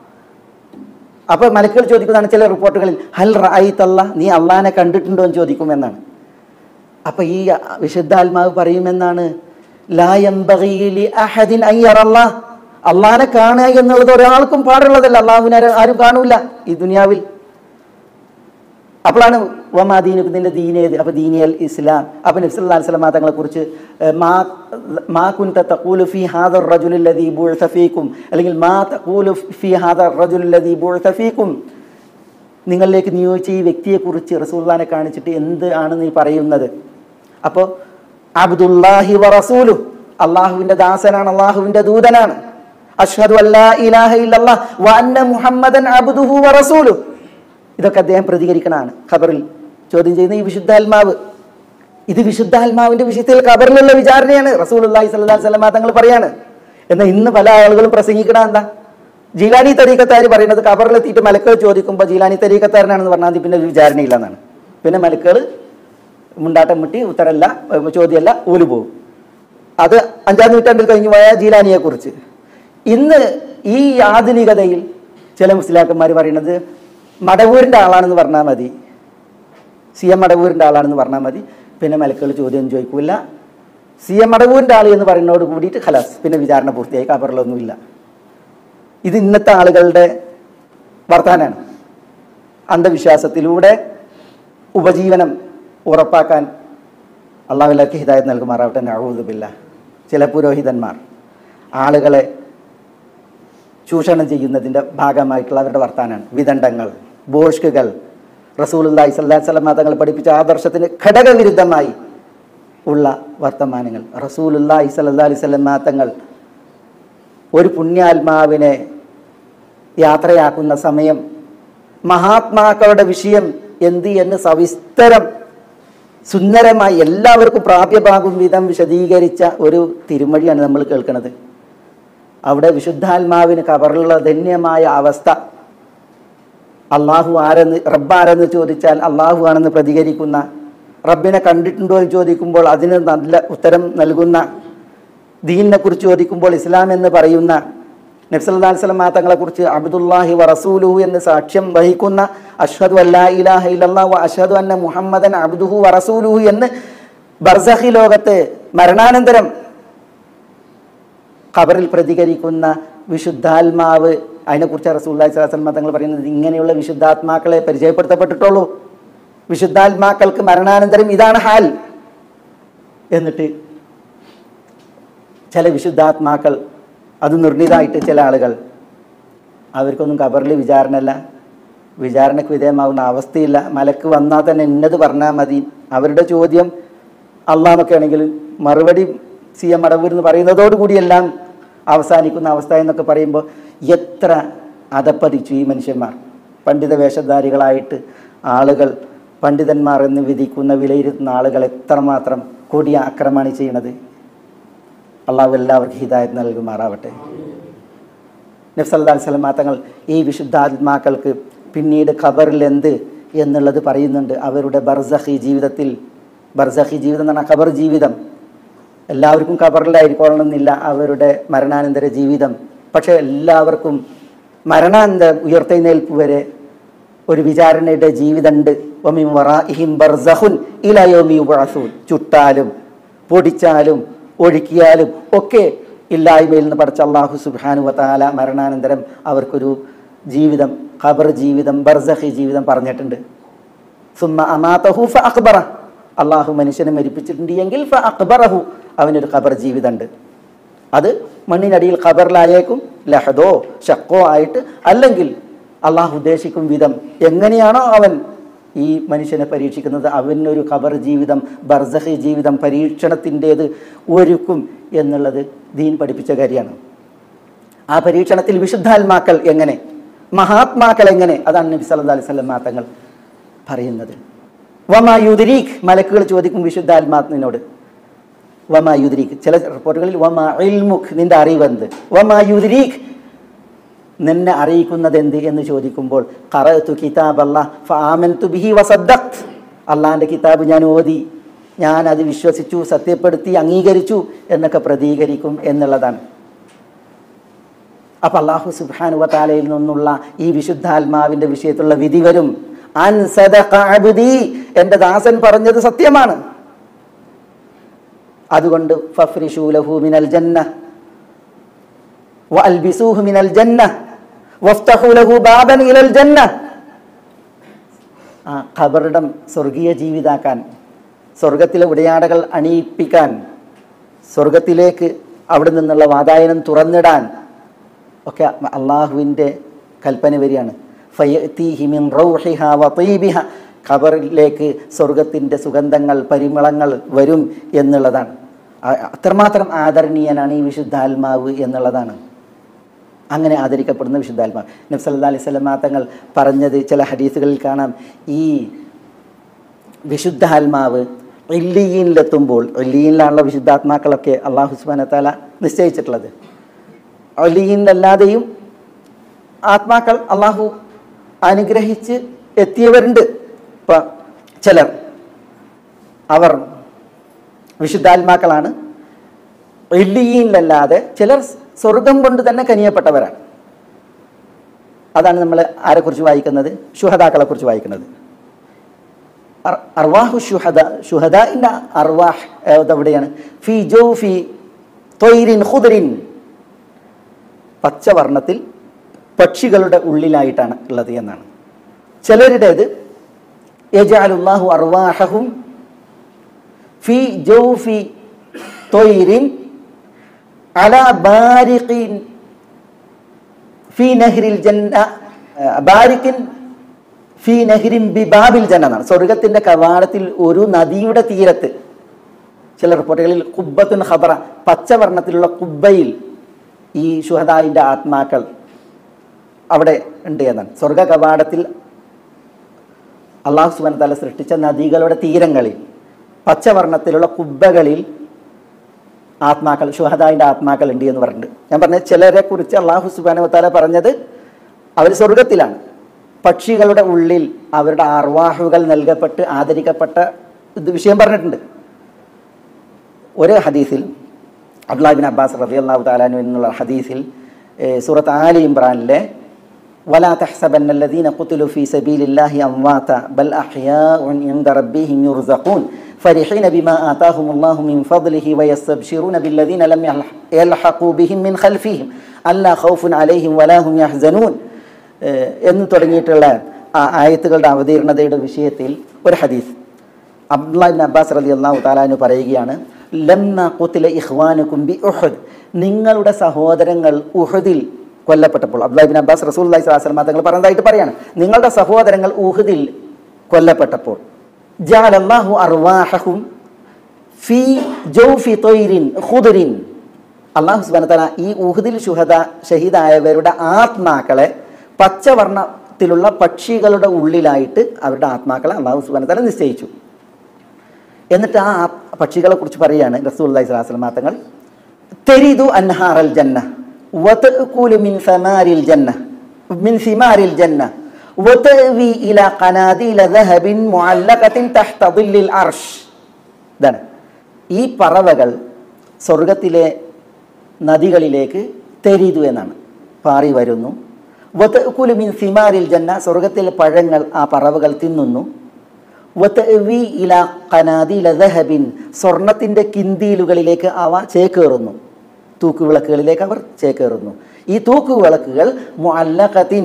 അപ്പോൾ മലക്കുകൾ ചോദിക്കുന്നതാണ് ചില റിപ്പോർട്ടുകളിൽ ഹൽ റായിത്തല്ല നീ അള്ളാഹിനെ കണ്ടിട്ടുണ്ടോ എന്ന് ചോദിക്കുമെന്നാണ് അപ്പോൾ ഈ വിശുദ്ധാത്മാവ് പറയുമെന്നാണ് ലായംബിലി അഹദിൻ അയ്യറല്ലാ അള്ളാഹിനെ കാണുക എന്നുള്ളത് ഒരാൾക്കും പാടുള്ളതല്ല അള്ളാഹുവിനെ ആരും കാണൂല ഈ ദുനിയാവിൽ അപ്പോഴാണ് വമാ ദീനു ഇതിൻ്റെ ദീനേത് അപ്പോൾ ദീനിയൽ ഇസ്ലാം അപ്പം നബ്സല്ലാ സ്വലമാ തങ്ങളെ കുറിച്ച് മാ മാ കുൻത തഖൂലു ഫി ഹാദർ റജുലുല്ലദീ ബുഅ്സ ഫീക്കും അല്ലെങ്കിൽ മാ തഖൂലു ഫി ഹാദർ റജുലുല്ലദീ ബുഅ്സ ഫീക്കും നിങ്ങളിലേക്ക് നിയോഗിച്ച ഈ വ്യക്തിയെക്കുറിച്ച് റസൂല്ലാനെ കാണിച്ചിട്ട് എന്ത് ആണ് നീ പറയുന്നത് അപ്പോൾ അബ്ദുല്ലാഹി വ റസൂലു അള്ളാഹുവിൻ്റെ ദാസനാണ് അള്ളാഹുവിൻ്റെ ദൂതനാണ് അഷ്ഹദു അല്ലാ ഇലാഹ ഇല്ലല്ലാഹ് വ അന്ന മുഹമ്മദൻ അബ്ദുഹു വ റസൂലു ഇതൊക്കെ അദ്ദേഹം പ്രതികരിക്കണമാണ് ഖബറിൽ ചോദ്യം ചെയ്യുന്ന ഈ വിശുദ്ധാത്മാവ് ഇത് വിശുദ്ധാത്മാവിന്റെ വിഷയത്തിൽ ഖബറിലുള്ള വിചാരണയാണ് റസൂൽ അള്ളാഹി സ്വല്ലാ സ്വലമ തങ്ങൾ പറയാണ് എന്നാൽ ഇന്ന് പല ആളുകളും പ്രസംഗിക്കണ എന്താ ജീലാനി തരീക്കത്താർ പറയുന്നത് ഖബറിലെത്തിയിട്ട് മലക്കുകൾ ചോദിക്കുമ്പോൾ ജീലാനി തരീക്കത്താരനാണെന്ന് പറഞ്ഞാൽ മതി പിന്നെ ഒരു വിചാരണയില്ല എന്നാണ് പിന്നെ മലക്കുകൾ മുണ്ടാട്ടം മുട്ടി ഉത്തരമല്ല ചോദ്യമല്ല ഊല് പോകും അത് അഞ്ചാം നൂറ്റാണ്ടിൽ കഴിഞ്ഞു പോയ ജീലാനിയെ കുറിച്ച് ഇന്ന് ഈ ആധുനികതയിൽ ചില മുസ്ലിയാക്കന്മാർ പറയുന്നത് മടവൂരിൻ്റെ ആളാണെന്ന് പറഞ്ഞാൽ മതി സി എം മടവൂരിൻ്റെ ആളാണെന്ന് പറഞ്ഞാൽ മതി പിന്നെ മലക്കുകൾ ചോദ്യം ചോദിക്കില്ല സി എം മടവൂരിൻ്റെ ആൾ എന്ന് പറയുന്നതോട് കൂടിയിട്ട് ഖലാസ് പിന്നെ വിചാരണ പൂർത്തിയായി കബറിലൊന്നുമില്ല ഇത് ഇന്നത്തെ ആളുകളുടെ വർത്താനാണ് അന്ധവിശ്വാസത്തിലൂടെ ഉപജീവനം ഉറപ്പാക്കാൻ അള്ളാഹുലക്ക് ഹിദായത് നൽകുമാറാവട്ടെ നഴൂതുബില്ല ചില പുരോഹിതന്മാർ ആളുകളെ ചൂഷണം ചെയ്യുന്നതിൻ്റെ ഭാഗമായിട്ടുള്ള അവരുടെ വർത്താനാണ് വിദണ്ഡങ്ങൾ ബോഷ്കുകൾ റസൂലുല്ലാഹി സ്വല്ലല്ലാഹി സ്വലം തങ്ങൾ പഠിപ്പിച്ച ആദർശത്തിന് ഘടകവിരുദ്ധമായി ഉള്ള വർത്തമാനങ്ങൾ റസൂലുല്ലാഹി സ്വല്ലല്ലാഹി അലൈഹി സ്വലം തങ്ങൾ ഒരു പുണ്യാത്മാവിനെ യാത്രയാക്കുന്ന സമയം മഹാത്മാക്കളുടെ വിഷയം എന്ത് എന്ന് സവിസ്തരം സുന്ദരമായി എല്ലാവർക്കും പ്രാപ്യമാകും വിധം വിശദീകരിച്ച ഒരു തിരുമഴിയാണ് നമ്മൾ കേൾക്കുന്നത് അവിടെ വിശുദ്ധാത്മാവിന് കവറുള്ള ധന്യമായ അവസ്ഥ അള്ളാഹു ആരെന്ന് റബ്ബാരെന്ന് ചോദിച്ചാൽ അള്ളാഹു ആണെന്ന് പ്രതികരിക്കുന്ന റബ്ബിനെ കണ്ടിട്ടുണ്ടോ എന്ന് ചോദിക്കുമ്പോൾ അതിന് നല്ല ഉത്തരം നൽകുന്ന ദീനിനെ കുറിച്ച് ചോദിക്കുമ്പോൾ ഇസ്ലാം എന്ന് പറയുന്ന നബ്സല്ലാ സ്വലം തങ്ങളെ കുറിച്ച് അബ്ദുല്ലാഹി വ റസൂലുഹു എന്ന് സാക്ഷ്യം വഹിക്കുന്ന അഷ്ഹദു അല്ലാ ഇലാഹ ഇല്ലല്ലാ വ അഷ്ഹദു അന്ന മുഹമ്മദൻ അബ്ദുഹു വ റസൂലുഹു എന്ന് ബർസഹി ലോകത്ത് മരണാനന്തരം ഖബറിൽ പ്രതികരിക്കുന്ന വിശുദ്ധാത്മാവ് അതിനെക്കുറിച്ച് റസൂല്ലാഹി സ്വലാസ്ലമ തങ്ങൾ പറയുന്നത് ഇങ്ങനെയുള്ള വിശുദ്ധാത്മാക്കളെ പരിചയപ്പെടുത്തപ്പെട്ടിട്ടുള്ളൂ വിശുദ്ധാത്മാക്കൾക്ക് മരണാനന്തരം ഇതാണ് ഹാൽ എന്നിട്ട് ചില വിശുദ്ധാത്മാക്കൾ അത് നിർണിതായിട്ട് ചില ആളുകൾ അവർക്കൊന്നും ഖബറിൽ വിചാരണയല്ല വിചാരണയ്ക്ക് വിധേയമാകുന്ന അവസ്ഥയില്ല മലക്ക് വന്നാൽ തന്നെ ഇന്നത് പറഞ്ഞാൽ മതി അവരുടെ ചോദ്യം അള്ളാന്നൊക്കെ ആണെങ്കിൽ മറുപടി സി എം അടവൂർ എന്ന് പറയുന്നതോടുകൂടിയെല്ലാം അവസാനിക്കുന്ന അവസ്ഥ എന്നൊക്കെ പറയുമ്പോൾ എത്ര അതപ്പതിച്ചു ഈ മനുഷ്യന്മാർ പണ്ഡിത വേഷധാരികളായിട്ട് ആളുകൾ പണ്ഡിതന്മാർ എന്ന് വിധിക്കുന്ന വിലയിരുത്തുന്ന ആളുകൾ എത്രമാത്രം കൊടിയ ആക്രമണം ചെയ്യണത് അള്ളാഹു എല്ലാവർക്കും ഹിദായത് നൽകുമാറാവട്ടെ നബ്സല്ലാ സ്വലം തങ്ങൾ ഈ വിശുദ്ധാത്മാക്കൾക്ക് പിന്നീട് ഖബറിൽ എന്ത് എന്നുള്ളത് പറയുന്നുണ്ട് അവരുടെ ബർസഹി ജീവിതത്തിൽ ബർസഹി ജീവിതം എന്ന് പറഞ്ഞാൽ ഖബർ ജീവിതം എല്ലാവർക്കും ഖബറിലായിരിക്കണമെന്നില്ല അവരുടെ മരണാനന്തര ജീവിതം പക്ഷേ എല്ലാവർക്കും മരണാനന്തരം ഉയർത്തെഴുന്നേൽപ്പ് വരെ ഒരു വിചാരണയുടെ ജീവിതമുണ്ട് ഒമിം വറാഇഹിം ബർസഹുൻ ഇലയോമി ഉബഅസൂൻ ചുട്ടാലും പൊടിച്ചാലും ഒഴുക്കിയാലും ഒക്കെ ഇല്ലായ്മയിൽ നിന്ന് പഠിച്ച അള്ളാഹു സുബാനു വതാല മരണാനന്തരം അവർക്കൊരു ജീവിതം ഖബർ ജീവിതം ബർസഹി ജീവിതം പറഞ്ഞിട്ടുണ്ട് സുമ്മ അമാതഹു ഫ അക്ബറ അള്ളാഹു മനുഷ്യനെ മരിപ്പിച്ചിട്ടുണ്ട് എങ്കിൽ ഫ അക്ബറഹു അവനൊരു ഖബർ ജീവിതമുണ്ട് അത് മണ്ണിനടിയിൽ ഖബറിലായേക്കും ലഹദോ ഷക്കോ ആയിട്ട് അല്ലെങ്കിൽ അള്ളാഹു ഉദ്ദേശിക്കും വിധം എങ്ങനെയാണോ അവൻ ഈ മനുഷ്യനെ പരീക്ഷിക്കുന്നത് അവനൊരു ഖബർ ജീവിതം ബർസഹി ജീവിതം പരീക്ഷണത്തിൻ്റേത് ഒരുക്കും എന്നുള്ളത് ദീൻ പഠിപ്പിച്ച കാര്യമാണ് ആ പരീക്ഷണത്തിൽ വിശുദ്ധാത്മാക്കൾ എങ്ങനെ മഹാത്മാക്കൾ എങ്ങനെ അതാണ് നബി സല്ലല്ലാഹു അലൈഹി വസല്ലം തങ്ങൾ പറയുന്നത് വമാ യുദ്രീഖ് മലക്കുകൾ ചോദിക്കും വിശുദ്ധാത്മാവിനോട് വമാ യുദ്രീഖ് ചില റിപ്പോർട്ടുകളിൽ വമാ ഇൽമുഖ് നിന്റെ അറിവെന്ത് വമാ യുദ്രീഖ് നിന്നെ അറിയിക്കുന്നത് എന്ത് എന്ന് ചോദിക്കുമ്പോൾ ഖറഅതു കിതാബ് അല്ലാ ഫആമൻതു ബിഹി വസദ്ദഖ്ത് അള്ളാഹിൻ്റെ കിതാബ് ഞാൻ ഓതി ഞാൻ അത് വിശ്വസിച്ചു സത്യപ്പെടുത്തി അംഗീകരിച്ചു എന്നൊക്കെ പ്രതികരിക്കും എന്നുള്ളതാണ് അപ്പം അള്ളാഹു സുബ്ഹാനു വതാലയിൽ നിന്നുള്ള ഈ വിശുദ്ധാത്മാവിൻ്റെ വിഷയത്തിലുള്ള വിധി വരും അൻ സദഖ അബ്ദി എൻ്റെ ദാസൻ പറഞ്ഞത് സത്യമാണ് അതുകൊണ്ട് ഫഫ്രിഷൂ ലഹു മിനൽ ജന്ന വഅൽബിസൂഹു മിനൽ ജന്ന വഫ്തഹു ലഹു ബാബൻ ഇലൽ ജന്ന ആ ഖബറിടം സ്വർഗീയ ജീവിതാക്കാൻ സ്വർഗത്തിലെ ഉടയാടകൾ അണിയിപ്പിക്കാൻ സ്വർഗത്തിലേക്ക് അവിടെ നിന്നുള്ള വാതായനം തുറന്നിടാൻ ഒക്കെ അള്ളാഹുവിൻ്റെ കൽപ്പന വരികയാണ് ഫയഅ്തീഹി മിൻ റൗഹിഹ വതീബിഹ ഖബറിലേക്ക് സ്വർഗത്തിൻ്റെ സുഗന്ധങ്ങൾ പരിമളങ്ങൾ വരും എന്നുള്ളതാണ് ആ- അത്രമാത്രം ആദരണീയനാണ് ഈ വിശുദ്ധാത്മാവ് എന്നുള്ളതാണ് അങ്ങനെ ആദരിക്കപ്പെടുന്ന വിശുദ്ധാത്മാവ് നബ്സല്ലാ അലൈഹി സ്വലമാ തങ്ങൾ പറഞ്ഞത് ചില ഹദീസുകളിൽ കാണാം ഈ വിശുദ്ധാത്മാവ് ഇല്ലിയീനിലെത്തുമ്പോൾ ഇല്ലിയീനിലാണല്ലോ വിശുദ്ധാത്മാക്കളൊക്കെ അള്ളാഹു സുബാന താല നിശ്ചയിച്ചിട്ടുള്ളത് അലിയീനിലല്ലാതെയും ആത്മാക്കൾ അള്ളാഹു അനുഗ്രഹിച്ച് എത്തിയവരുണ്ട് ഇപ്പം ചിലർ അവർ വിശുദ്ധാത്മാക്കളാണ് ഇല്ലിയീനിലല്ലാതെ ചിലർ സ്വർഗം കൊണ്ട് തന്നെ കനിയപ്പെട്ടവരാണ് അതാണ് നമ്മൾ ആരെക്കുറിച്ച് വായിക്കുന്നത് ഷുഹദാക്കളെ കുറിച്ച് വായിക്കുന്നത് അർ- അർവാഹു ഷുഹദ ഷുഹദാഇൻ്റെ അർവാഹ് എവിടെയാണ് ഫി ജോ ഫി തൊയ്രിൻ ഖുദറിൻ പച്ചവർണ്ണത്തിൽ പക്ഷികളുടെ ഉള്ളിലായിട്ടാണ് ഉള്ളത് എന്നാണ് ചിലരുടേത് യജാലുല്ലാഹു അർവാഹും ഫി ജൗഫി തൊയ്രിൻ അല ബാരിഖിൻ ഫി നഹ്രിൽ ജന്ന ബാരിഖിൻ ഫി നഹ്രിൻ ബി ബാബിൽ ജന്ന എന്നാണ് സ്വർഗത്തിന്റെ കവാടത്തിൽ ഒരു നദിയുടെ തീരത്ത് ചില റിപ്പോർട്ടുകളിൽ കുബ്ബത്തുൻ ഖബറ പച്ചവർണ്ണത്തിലുള്ള കുബ്ബയിൽ ഈ ഷുഹദായിൻ്റെ ആത്മാക്കൾ അവിടെ ഉണ്ട് എന്നാണ് സ്വർഗ കവാടത്തിൽ അള്ളാഹു സുബാന തല സൃഷ്ടിച്ച നദികളുടെ തീരങ്ങളിൽ പച്ചവർണ്ണത്തിലുള്ള കുബ്ബകളിൽ ആത്മാക്കൾ ഷുഹദായിൻ്റെ ആത്മാക്കൾ ഉണ്ട് എന്ന് പറഞ്ഞിട്ടുണ്ട് ഞാൻ പറഞ്ഞ ചിലരെ കുറിച്ച് അള്ളാഹു സുബാന താല പറഞ്ഞത് അവർ സ്വർഗത്തിലാണ് പക്ഷികളുടെ ഉള്ളിൽ അവരുടെ അർവാഹുകൾ നൽകപ്പെട്ട് ആദരിക്കപ്പെട്ട ഇത് വിഷയം പറഞ്ഞിട്ടുണ്ട് ഒരു ഹദീസിൽ അബ്ദുല്ലാഹിബിൻ അബ്ബാസ് റബി അള്ളാഹു താലാനു എന്നുള്ള ഹദീസിൽ ഏ, സൂറത്ത് ആലി ഇമ്രാനിലെ ولا تحسبن الذين قتلوا في سبيل الله أمواتا بل أحياء عند ربهم يرزقون فرحين بما آتاهم الله من فضله ويستبشرون بالذين لم يلح- يلحقوا بهم من خلفهم ألا خوف عليهم ولا هم يحزنون ഏഹ് എന്ന് തുടങ്ങിയിട്ടുള്ള ആ ആയത്തുകളുടെ അവതീർണതയുടെ വിഷയത്തിൽ ഒരു ഹദീസ് അബ്ദുല്ലാഹിബിൻ അബ്ബാസ് റലി അള്ളാഹു താലാനു പറയുകയാണ് ലമ്മ കുത്തിലെ ഇഹ്വാനുക്കും ബി ഉഹദ് നിങ്ങളുടെ സഹോദരങ്ങൾ ഉഹദിൽ കൊല്ലപ്പെട്ടപ്പോൾ അബ്ദുല്ലാഹിബിൻ അബ്ബാസ് റസൂൽ അള്ളഹി സ്വലാസ്ലമ തങ്ങൾ പറഞ്ഞതായിട്ട് പറയാണ് നിങ്ങളുടെ സഹോദരങ്ങൾ ഉഹദിൽ കൊല്ലപ്പെട്ടപ്പോൾ ജാൽ അള്ളാഹു അർവാഹും ഫി ജൗഫി തൊയ്രിൻ ഖുദരിൻ അള്ളാഹു സുബാന തല ഈ ഉഹദിൽ ശുഹദ ഷഹീദായവരുടെ ആത്മാക്കളെ പച്ചവർണ്ണത്തിലുള്ള പക്ഷികളുടെ ഉള്ളിലായിട്ട് അവരുടെ ആത്മാക്കളെ അള്ളാഹു സുബാന തല നിശ്ചയിച്ചു എന്നിട്ട് ആ ആ പക്ഷികളെ കുറിച്ച് പറയുകയാണ് റസൂൽ അള്ളഹി സ്വലാസ്ലം തങ്ങൾ തെരിതു അൻഹാറൽ ജന്ന വതഅകുലു മിൻ സമാരിൽ ജന്ന മിൻ സിമാരിൽ ജന്ന വതഅവി ഇലാ ഖനാദീല ദഹബിൻ മുഅല്ലഖത്തിൻ തഹ്ത ധില്ലിൽ അർഷ് ഇതാണ് ഈ പറവകൾ സ്വർഗത്തിലെ നദികളിലേക്ക് തെരിതു എന്നാണ് പാറി വരുന്നു വതഅകുലു മിൻ സിമാരിൽ ജന്ന സ്വർഗത്തിലെ പഴങ്ങൾ ആ പറവകൾ തിന്നുന്നു വതഅവി ഇലാ ഖനാദീല ദഹബിൻ സ്വർണത്തിൻ്റെ കിന്തീലുകളിലേക്ക് അവ ചേക്കേറുന്നു തൂക്കുവിളക്കുകളിലേക്ക് അവർ ചേക്കേറുന്നു ഈ തൂക്കുവിളക്കുകൾ മുഅല്ലഖത്തിൻ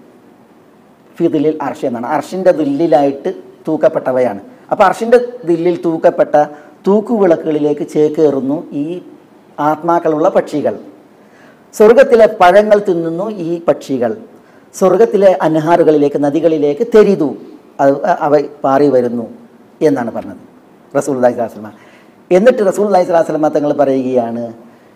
ഫിദിലിൽ അർഷ് എന്നാണ് അർഷിൻ്റെ ദില്ലിലായിട്ട് തൂക്കപ്പെട്ടവയാണ് അപ്പോൾ അർഷിൻ്റെ ദില്ലിൽ തൂക്കപ്പെട്ട തൂക്കുവിളക്കുകളിലേക്ക് ചേക്കേറുന്നു ഈ ആത്മാക്കളുള്ള പക്ഷികൾ സ്വർഗത്തിലെ പഴങ്ങൾ തിന്നുന്നു ഈ പക്ഷികൾ സ്വർഗത്തിലെ അൻഹാറുകളിലേക്ക് നദികളിലേക്ക് തെരിതു അത് അവ പാറി വരുന്നു എന്നാണ് പറഞ്ഞത് റസൂൽ അള്ളഹി സ്വലാസ്ലമ എന്നിട്ട് റസൂൽ അള്ളഹി സ്വലാസ്ലമ തങ്ങൾ പറയുകയാണ്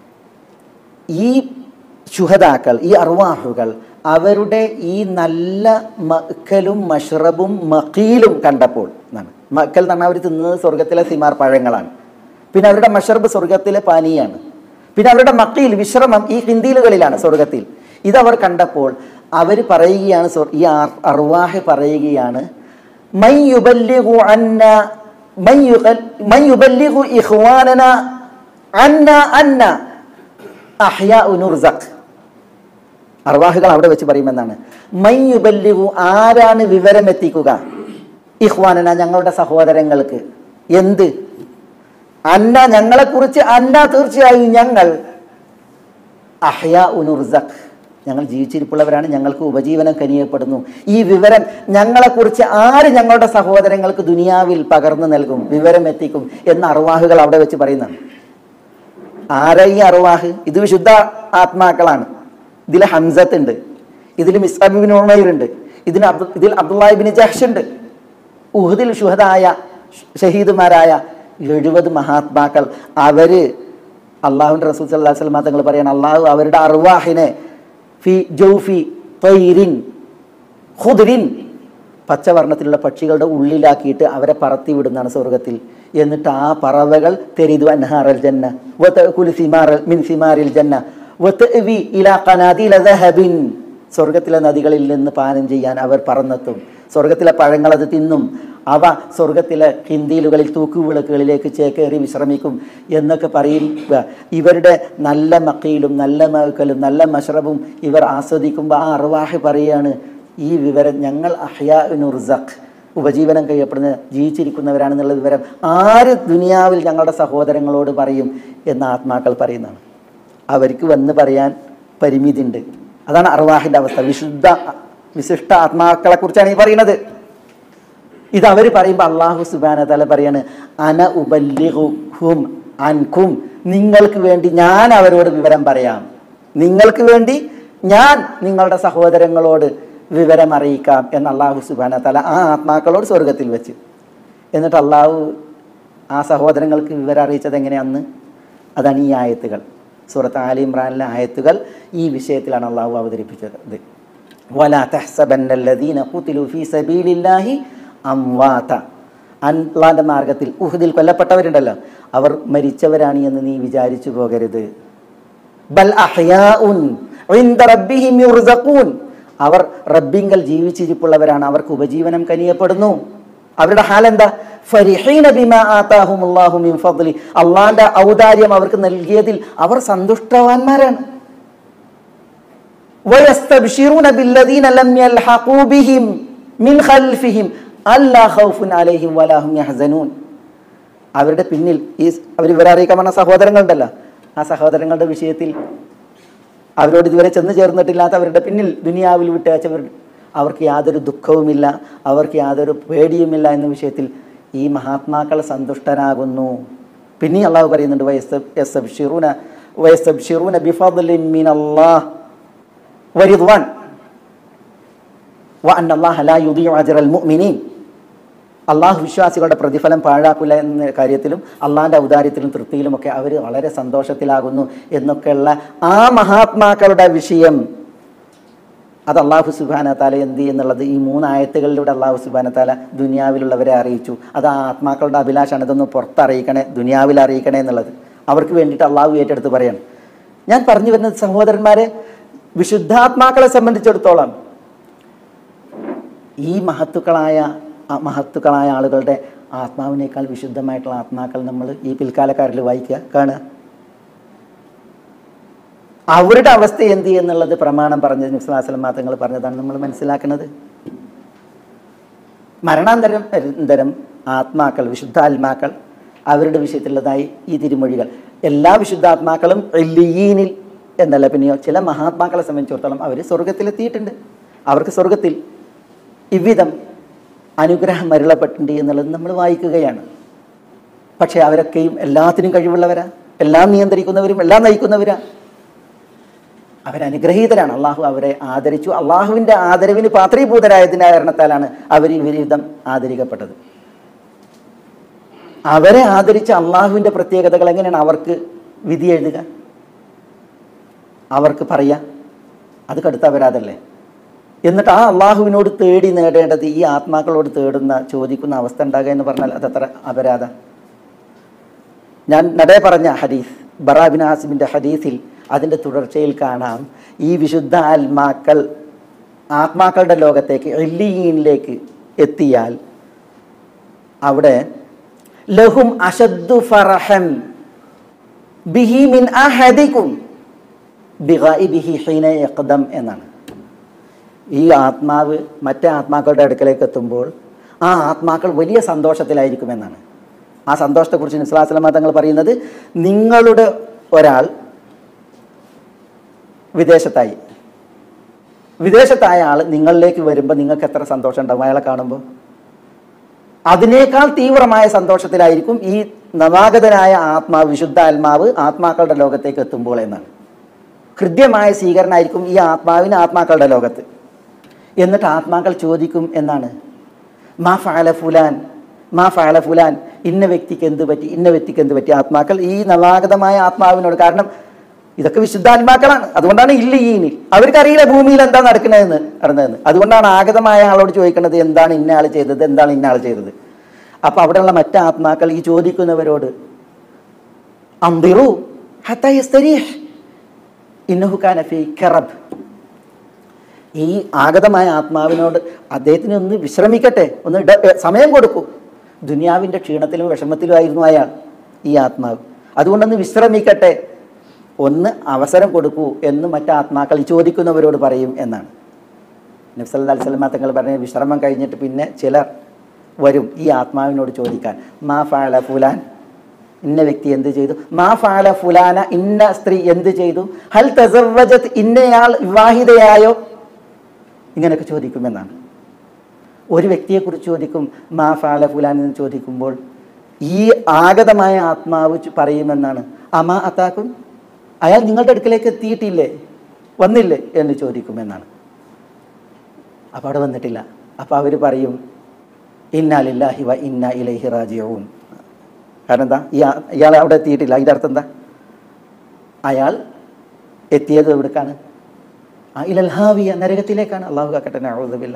ഈ ശുഹതാക്കൾ ഈ അർവാഹുകൾ അവരുടെ ഈ നല്ല മക്കലും മഷ്റബും മക്കീലും കണ്ടപ്പോൾ എന്നാണ് മക്കൽ എന്ന് പറഞ്ഞാൽ അവർ തിന്നുന്നത് സ്വർഗത്തിലെ സിമാർ പഴങ്ങളാണ് പിന്നെ അവരുടെ മഷർബ് സ്വർഗത്തിലെ പാനീയാണ് പിന്നെ അവരുടെ മക്കയിൽ വിശ്രമം ഈ ഹിന്ദിയിലുകളിലാണ് സ്വർഗത്തിൽ ഇതവർ കണ്ടപ്പോൾ അവർ പറയുകയാണ് സ്വർ- ഈ അർ- അർവാഹ് പറയുകയാണ് മൻ യുബല്ലിഗു അന്ന മൻ യുഗൽ- മൻ യുബല്ലിഗു ഇഖ്വാനന അന്ന അന്ന അഹ്യാ ഉനുർസഖ് അർവാഹുകൾ അവിടെ വെച്ച് പറയുമെന്നാണ് മയ്യുബല്ലിഹു ആരാണ് വിവരമെത്തിക്കുക ഇഹ്വാനന ഞങ്ങളുടെ സഹോദരങ്ങൾക്ക് എന്ത് അന്ന ഞങ്ങളെക്കുറിച്ച് അന്ന തീർച്ചയായും ഞങ്ങൾ അഹ്യാ ഉനുർസഖ് ഞങ്ങൾ ജീവിച്ചിരിപ്പുള്ളവരാണ് ഞങ്ങൾക്ക് ഉപജീവനം കനിയപ്പെടുന്നു ഈ വിവരം ഞങ്ങളെക്കുറിച്ച് ആര് ഞങ്ങളുടെ സഹോദരങ്ങൾക്ക് ദുനിയാവിൽ പകർന്നു നൽകും വിവരം എത്തിക്കും എന്ന അർവാഹുകൾ അവിടെ വെച്ച് പറയുന്നതാണ് ആരാ ഈ അറുവാഹ് ഇത് വിശുദ്ധ ആത്മാക്കളാണ് ഇതിൽ ഹംസത്ത് ഉണ്ട് ഇതിൽ മിസ്ബിൻ ഉമൈറുണ്ട് ഇതിന് അബ്ദു ഇതിൽ അബ്ദുല്ലാഹിബിൻ ജഹ്ഷ് ഉണ്ട് ഉഹദിൽ ഷുഹദായ ഷഹീദുമാരായ എഴുപത് മഹാത്മാക്കൾ അവര് അള്ളാഹുവിൻ്റെ റസൂൽ സല്ലാ വസ്ലമ തങ്ങൾ പറയാണ് അള്ളാഹു അവരുടെ അറുവാഹിനെ ഫി ജൗഫി തൈരിൻ ഖുദ്രിൻ പച്ചവർണ്ണത്തിലുള്ള പക്ഷികളുടെ ഉള്ളിലാക്കിയിട്ട് അവരെ പറത്തി വിടുന്നതാണ് സ്വർഗത്തിൽ എന്നിട്ട് ആ പറവകൾ തെരിതു അൻഹാറൽ ജന്ന വതഅകുലു സിമാറൽ മിൻ സിമാരിൽ ജന്ന വതഅവി ഇലാ ഖനാദീല ദഹബിൻ സ്വർഗത്തിലെ നദികളിൽ നിന്ന് പാനം ചെയ്യാൻ അവർ പറന്നെത്തും സ്വർഗത്തിലെ പഴങ്ങൾ അത് തിന്നും അവ സ്വർഗത്തിലെ ഹിന്ദിയിലുകളിൽ തൂക്കുവിളക്കുകളിലേക്ക് ചേക്കേറി വിശ്രമിക്കും എന്നൊക്കെ പറയും ഇവരുടെ നല്ല മക്കയിലും നല്ല മക്കലും നല്ല മഷ്റബും ഇവർ ആസ്വദിക്കുമ്പോൾ ആ അറുവാഹ് പറയാണ് ഈ വിവരം ഞങ്ങൾ അഹ്യാ നുർസഖ് ഉപജീവനം കഴിയപ്പെടുന്ന ജീവിച്ചിരിക്കുന്നവരാണെന്നുള്ള വിവരം ആര് ദുനിയാവിൽ ഞങ്ങളുടെ സഹോദരങ്ങളോട് പറയും എന്ന് ആത്മാക്കൾ പറയുന്നതാണ് അവർക്ക് വന്ന് പറയാൻ പരിമിതി ഉണ്ട് അതാണ് അർവാഹിൻ്റെ അവസ്ഥ വിശുദ്ധ വിശിഷ്ട ആത്മാക്കളെ കുറിച്ചാണ് ഈ പറയുന്നത് ഇത് അവർ പറയുമ്പോൾ അള്ളാഹു സുബാന തല പറയാണ് അന ഉബല്ലിഹും അൻകും നിങ്ങൾക്ക് വേണ്ടി ഞാൻ അവരോട് വിവരം പറയാം നിങ്ങൾക്ക് വേണ്ടി ഞാൻ നിങ്ങളുടെ സഹോദരങ്ങളോട് വിവരം അറിയിക്കാം എന്ന് അള്ളാഹു സുബാന തല ആ ആത്മാക്കളോട് സ്വർഗത്തിൽ വെച്ച് എന്നിട്ട് അള്ളാഹു ആ സഹോദരങ്ങൾക്ക് വിവരം അറിയിച്ചത് എങ്ങനെയാന്ന് അതാണ് ഈ ആയത്തുകൾ സൂറത്ത് ആലി ഇമ്രാനിലെ ആയത്തുകൾ ഈ വിഷയത്തിലാണ് അള്ളാഹു അവതരിപ്പിച്ചത് വലാ തഹ്സബന്ന الذين قتلوا في سبيل الله അംവാത അള്ളാന്റെ മാർഗത്തിൽ ഉഹുദിൽ കൊല്ലപ്പെട്ടവരുണ്ടല്ലോ അവർ മരിച്ചവരാണ് എന്ന് നീ വിചാരിച്ചു പോകരുത് ബൽ അഹ്യാഉൻ ഇൻദ റബ്ബിഹിം യുർസഖൂൻ അവർ റബ്ബിങ്കൽ ജീവിച്ചിരിപ്പുള്ളവരാണ് അവർക്ക് ഉപജീവനം കനിയപ്പെടുന്നു അവരുടെ ഹാലെന്താ ഫരിഹീന ബിമാ ആതാഹുമുല്ലാഹു മിൻ ഫദ്ലി അള്ളാന്റെ ഔദാര്യം അവർക്ക് നൽകിയതിൽ അവർ സന്തുഷ്ടവാന്മാരാണ് ويستبشرون بالذين لم يلحقوا بهم من خلفهم ألا خوف عليهم ولا هم يحزنون അവരുടെ പിന്നിൽ ഈ അവർ ഇവരെ അറിയിക്കാൻ പറഞ്ഞ സഹോദരങ്ങളുണ്ടല്ലോ ആ സഹോദരങ്ങളുടെ വിഷയത്തിൽ അവരോട് ഇതുവരെ ചെന്ന് ചേർന്നിട്ടില്ലാത്ത അവരുടെ പിന്നിൽ ദുനിയാവിൽ വിട്ടയച്ചവർ അവർക്ക് യാതൊരു ദുഃഖവുമില്ല അവർക്ക് യാതൊരു പേടിയുമില്ല എന്ന വിഷയത്തിൽ ഈ മഹാത്മാക്കൾ സന്തുഷ്ടരാകുന്നു പിന്നെ അള്ളാഹു പറയുന്നുണ്ട് വയസ്സബ്ഷിറൂന വയസ്സബ്ഷിറൂന ബിഫദ്ലിൻ മിനല്ലാഹ് വരിദ്വാൻ വ അന്നല്ലാഹ ലാ യുദിഉ അജ്റൽ മുഅ്മിനീൻ അള്ളാഹു വിശ്വാസികളുടെ പ്രതിഫലം പാഴാക്കില്ല എന്ന കാര്യത്തിലും അള്ളാഹിൻ്റെ ഔദാര്യത്തിലും തൃപ്തിയിലുമൊക്കെ അവർ വളരെ സന്തോഷത്തിലാകുന്നു എന്നൊക്കെയുള്ള ആ മഹാത്മാക്കളുടെ വിഷയം അത് അള്ളാഹു സുബാന താല എന്ത് എന്നുള്ളത് ഈ മൂന്നായത്തുകളിലൂടെ അള്ളാഹു സുബാന താല ദുനിയാവിലുള്ളവരെ അറിയിച്ചു അത് ആ ആത്മാക്കളുടെ അഭിലാഷമാണ് ഇതൊന്ന് പുറത്തറിയിക്കണേ ദുനിയാവിൽ അറിയിക്കണേ എന്നുള്ളത് അവർക്ക് വേണ്ടിയിട്ട് അള്ളാഹു ഏറ്റെടുത്ത് പറയണം ഞാൻ പറഞ്ഞു വരുന്നത് സഹോദരന്മാരെ വിശുദ്ധാത്മാക്കളെ സംബന്ധിച്ചിടത്തോളം ഈ മഹത്തുക്കളായ ആ മഹത്തുക്കളായ ആളുകളുടെ ആത്മാവിനേക്കാൾ വിശുദ്ധമായിട്ടുള്ള ആത്മാക്കൾ നമ്മൾ ഈ പിൽക്കാലക്കാരിൽ വായിക്കുക കാണുക അവരുടെ അവസ്ഥ എന്ത് എന്നുള്ളത് പ്രമാണം പറഞ്ഞത് നിസ്ലാസ്ലം തങ്ങൾ പറഞ്ഞതാണ് നമ്മൾ മനസ്സിലാക്കുന്നത് മരണാന്തരം അനന്തരം ആത്മാക്കൾ വിശുദ്ധാത്മാക്കൾ അവരുടെ വിഷയത്തിലുള്ളതായി ഈ തിരുമൊഴികൾ എല്ലാ വിശുദ്ധാത്മാക്കളും എല്ലിയീനിൽ എന്നല്ല പിന്നെയോ ചില മഹാത്മാക്കളെ സംബന്ധിച്ചിടത്തോളം അവർ സ്വർഗത്തിലെത്തിയിട്ടുണ്ട് അവർക്ക് സ്വർഗത്തിൽ ഇவ்விധം അനുഗ്രഹം മരുളപ്പെട്ടിട്ടുണ്ട് എന്നുള്ളത് നമ്മൾ വായിക്കുകയാണ് പക്ഷേ അവരൊക്കെയും എല്ലാത്തിനും കഴിവുള്ളവരാ എല്ലാം നിയന്ത്രിക്കുന്നവരും എല്ലാം നയിക്കുന്നവരാ അവരനുഗ്രഹീതരാണ് അള്ളാഹു അവരെ ആദരിച്ചു അള്ളാഹുവിൻ്റെ ആദരവിന് പാത്രീഭൂതരായതിൻ്റെ കാരണത്താലാണ് അവർ ഈ വിരുദ്ധം ആദരിക്കപ്പെട്ടത് അവരെ ആദരിച്ച അള്ളാഹുവിൻ്റെ പ്രത്യേകതകൾ എങ്ങനെയാണ് അവർക്ക് വിധി എഴുതുക അവർക്ക് പറയാം അത് കടുത്ത അപരാധമല്ലേ എന്നിട്ട് ആ അള്ളാഹുവിനോട് തേടി നേടേണ്ടത് ഈ ആത്മാക്കളോട് തേടുന്ന ചോദിക്കുന്ന അവസ്ഥ ഉണ്ടാകുക എന്ന് പറഞ്ഞാൽ അതത്ര അപരാധ ഞാൻ നടേ പറഞ്ഞ ഹദീസ് ബറാബിൻ ആസിമിൻ്റെ ഹദീസിൽ അതിൻ്റെ തുടർച്ചയിൽ കാണാം ഈ വിശുദ്ധ ആത്മാക്കൾ ആത്മാക്കളുടെ ലോകത്തേക്ക് എല്ലിയിലേക്ക് എത്തിയാൽ അവിടെ ലഹും അഷദ്ദു ഫറഹം ബിഹി മിൻ അഹദിക്കും ബിഗായിബിഹി ഹീന യഖ്ദം എന്നാണ് ഈ ആത്മാവ് മറ്റേ ആത്മാക്കളുടെ അടുക്കലേക്ക് എത്തുമ്പോൾ ആ ആത്മാക്കൾ വലിയ സന്തോഷത്തിലായിരിക്കുമെന്നാണ് ആ സന്തോഷത്തെക്കുറിച്ച് നിസ്ലാസ്ലമ തങ്ങൾ പറയുന്നത് നിങ്ങളുടെ ഒരാൾ വിദേശത്തായി വിദേശത്തായ ആൾ നിങ്ങളിലേക്ക് വരുമ്പോൾ നിങ്ങൾക്ക് എത്ര സന്തോഷം ഉണ്ടാവും അയാളെ കാണുമ്പോൾ അതിനേക്കാൾ തീവ്രമായ സന്തോഷത്തിലായിരിക്കും ഈ നവാഗതനായ ആത്മാവ് വിശുദ്ധ ആത്മാവ് ആത്മാക്കളുടെ ലോകത്തേക്ക് എത്തുമ്പോൾ എന്നാണ് ഹൃദ്യമായ സ്വീകരണമായിരിക്കും ഈ ആത്മാവിന് ആത്മാക്കളുടെ ലോകത്ത് എന്നിട്ട് ആത്മാക്കൾ ചോദിക്കും എന്നാണ് മാ ഫാല ഫുലാൻ മാ ഫാല ഫുലാൻ ഇന്ന വ്യക്തിക്ക് എന്ത് പറ്റി ഇന്ന വ്യക്തിക്ക് എന്ത് പറ്റി ആത്മാക്കൾ ഈ നവാഗതമായ ആത്മാവിനോട് കാരണം ഇതൊക്കെ വിശുദ്ധാത്മാക്കളാണ് അതുകൊണ്ടാണ് ഇല്ലീനിൽ അവർക്കറിയില്ല ഭൂമിയിൽ എന്താ നടക്കുന്നതെന്ന് നടന്നതെന്ന് അതുകൊണ്ടാണ് ആഗതമായ ആളോട് ചോദിക്കുന്നത് എന്താണ് ഇന്ന ആൾ ചെയ്തത് എന്താണ് ഇന്ന ആൾ ചെയ്തത് അപ്പോൾ അവിടെയുള്ള മറ്റ് ആത്മാക്കൾ ഈ ചോദിക്കുന്നവരോട് അന്തിറു ഹത്തയസ്തരീഹ് ഇന്നഹു കാന ഫീ കറബ് ഈ ആഗതമായ ആത്മാവിനോട് അദ്ദേഹത്തിന് ഒന്ന് വിശ്രമിക്കട്ടെ ഒന്ന് ഇട എ, സമയം കൊടുക്കൂ ദുനിയാവിൻ്റെ ക്ഷീണത്തിലും വിഷമത്തിലും ആയിരുന്നു അയാൾ ഈ ആത്മാവ് അതുകൊണ്ടൊന്ന് വിശ്രമിക്കട്ടെ ഒന്ന് അവസരം കൊടുക്കൂ എന്ന് മറ്റ് ആത്മാക്കൾ ഈ ചോദിക്കുന്നവരോട് പറയും എന്നാണ് നബ്സല്ലാ സ്വലമ തങ്ങൾ പറഞ്ഞ വിശ്രമം കഴിഞ്ഞിട്ട് പിന്നെ ചിലർ വരും ഈ ആത്മാവിനോട് ചോദിക്കാൻ മാ ഫാല ഫുലാൻ ഇന്ന വ്യക്തി എന്ത് ചെയ്തു മാ ഫാല ഫുലാന ഇന്ന സ്ത്രീ എന്ത് ചെയ്തു ഹൽ തസവജത്ത് ഇന്നയാൾ വിവാഹിതയായോ ഇങ്ങനെയൊക്കെ ചോദിക്കുമെന്നാണ് ഒരു വ്യക്തിയെക്കുറിച്ച് ചോദിക്കും മാ ഫാല ഫുലാൻ എന്ന് ചോദിക്കുമ്പോൾ ഈ ആഗതമായ ആത്മാവ് ചു- പറയുമെന്നാണ് അമാ അത്താക്കും അയാൾ നിങ്ങളുടെ അടുക്കലേക്ക് എത്തിയിട്ടില്ലേ വന്നില്ലേ എന്ന് ചോദിക്കുമെന്നാണ് അപ്പോൾ അവിടെ വന്നിട്ടില്ല അപ്പോൾ അവർ പറയും ഇന്നാലില്ലാഹി വ ഇന്ന ഇലൈഹി റാജിയവും കാരണം എന്താ ഈ ആ- ഇയാൾ അവിടെ എത്തിയിട്ടില്ല അതിൻ്റെ അർത്ഥം എന്താ അയാൾ എത്തിയത് എവിടേക്കാണ് ആ ഇലൽ ഹാവിയ നരകത്തിലേക്കാണ് അള്ളാഹു കാക്കട്ടെ നഅൂദുബില്ല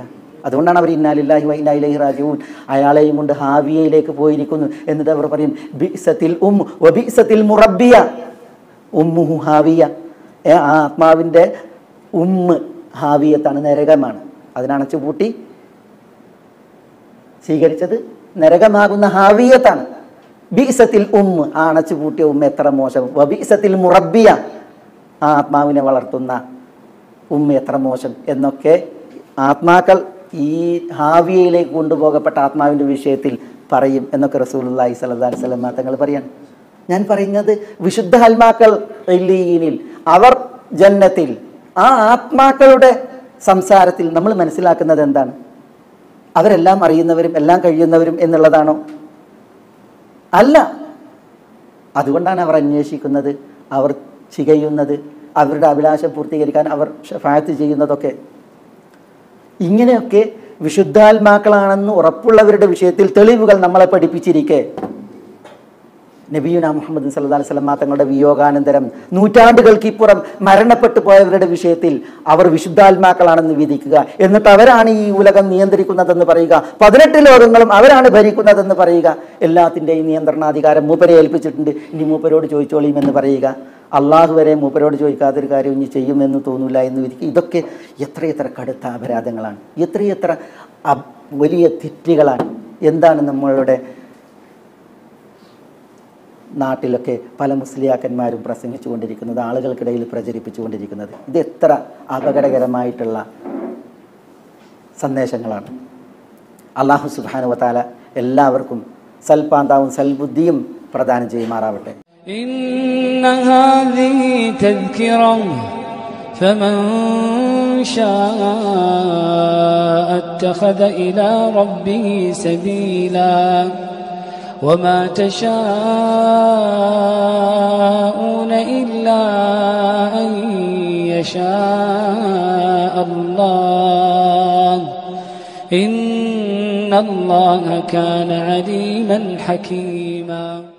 അതുകൊണ്ടാണ് അവർ ഇന്നാലില്ലാഹി വ ഇന്നാ ഇലൈഹി റാജിഊൻ അയാളെയും കൊണ്ട് ഹാവിയയിലേക്ക് പോയിരിക്കുന്നു എന്നിട്ട് അവർ പറയും ബിസത്തിൽ ഉം വബിസത്തിൽ മുറബിയ ഉമ്മുഹു ഹാവിയ ഏ, ആ ആത്മാവിൻ്റെ ഉമ്മ് ഹാവിയത്താണ് നരകമാണ് അതിനണച്ചു പൂട്ടി സ്വീകരിച്ചത് നരകമാകുന്ന ഹാവിയത്താണ് ബീസത്തിൽ ഉമ്മ് ആ അണച്ചു പൂട്ടിയ ഉമ്മ എത്ര മോശം വബീസത്തിൽ മുറബിയ ആ ആത്മാവിനെ വളർത്തുന്ന ഉമ്മ എത്ര മോശം എന്നൊക്കെ ആത്മാക്കൾ ഈ ഹാവിയയിലേക്ക് കൊണ്ടുപോകപ്പെട്ട ആത്മാവിൻ്റെ വിഷയത്തിൽ പറയും എന്നൊക്കെ റസൂലുള്ളാഹി സ്വല്ലല്ലാഹി അലൈഹി വസല്ലം തങ്ങൾ പറയാണ് ഞാൻ പറയുന്നത് വിശുദ്ധ ആത്മാക്കൾ ഇല്ലീനിൽ അവർ ജന്നത്തിൽ ആ ആത്മാക്കളുടെ സംസാരത്തിൽ നമ്മൾ മനസ്സിലാക്കുന്നത് എന്താണ് അവരെല്ലാം അറിയുന്നവരും എല്ലാം കഴിയുന്നവരും എന്നുള്ളതാണോ അല്ല അതുകൊണ്ടാണ് അവർ അന്വേഷിക്കുന്നത് അവർ ചികയുന്നത് അവരുടെ അഭിലാഷം പൂർത്തീകരിക്കാൻ അവർ ഷഫായത്ത് ചെയ്യുന്നതൊക്കെ ഇങ്ങനെയൊക്കെ വിശുദ്ധാത്മാക്കളാണെന്ന് ഉറപ്പുള്ളവരുടെ വിഷയത്തിൽ തെളിവുകൾ നമ്മളെ പഠിപ്പിച്ചിരിക്കെ നബിയുന മുഹമ്മദ് സല്ലല്ലാഹു അലൈഹി വസല്ലം തങ്ങളുടെ വിയോഗാനന്തരം നൂറ്റാണ്ടുകൾക്കിപ്പുറം മരണപ്പെട്ടു പോയവരുടെ വിഷയത്തിൽ അവർ വിശുദ്ധാത്മാക്കളാണെന്ന് വിധിക്കുക എന്നിട്ട് അവരാണ് ഈ ഉലകം നിയന്ത്രിക്കുന്നതെന്ന് പറയുക പതിനെട്ട് ലോകങ്ങളും അവരാണ് ഭരിക്കുന്നതെന്ന് പറയുക എല്ലാത്തിൻ്റെയും നിയന്ത്രണാധികാരം മൂപ്പരെ ഏൽപ്പിച്ചിട്ടുണ്ട് ഇനി മൂപ്പരോട് ചോദിച്ചോളിയും എന്ന് പറയുക അള്ളാഹു വരെ മൂപ്പരോട് ചോദിക്കാത്തൊരു കാര്യം ഇനി ചെയ്യുമെന്ന് തോന്നില്ല എന്ന് വിധിക്കുക ഇതൊക്കെ എത്രയെത്ര കടുത്ത അപരാധങ്ങളാണ് എത്രയെത്ര അപ്- വലിയ തെറ്റുകളാണ് എന്താണ് നമ്മളുടെ നാട്ടിലൊക്കെ പല മുസ്ലിയാക്കന്മാരും പ്രസംഗിച്ചു കൊണ്ടിരിക്കുന്നത് ആളുകൾക്കിടയിൽ പ്രചരിപ്പിച്ചുകൊണ്ടിരിക്കുന്നത് ഇത് എത്ര അപകടകരമായിട്ടുള്ള സന്ദേശങ്ങളാണ് അള്ളാഹു സുബാനുവത്താല എല്ലാവർക്കും സൽപാന്താവും സൽബുദ്ധിയും പ്രദാനം ചെയ്യുമാറാവട്ടെ إن هذه تذكرة فمن شاء اتخذ إلى ربه سبيلا وما تشاءون إلا أن يشاء الله إن الله كان عليما حكيما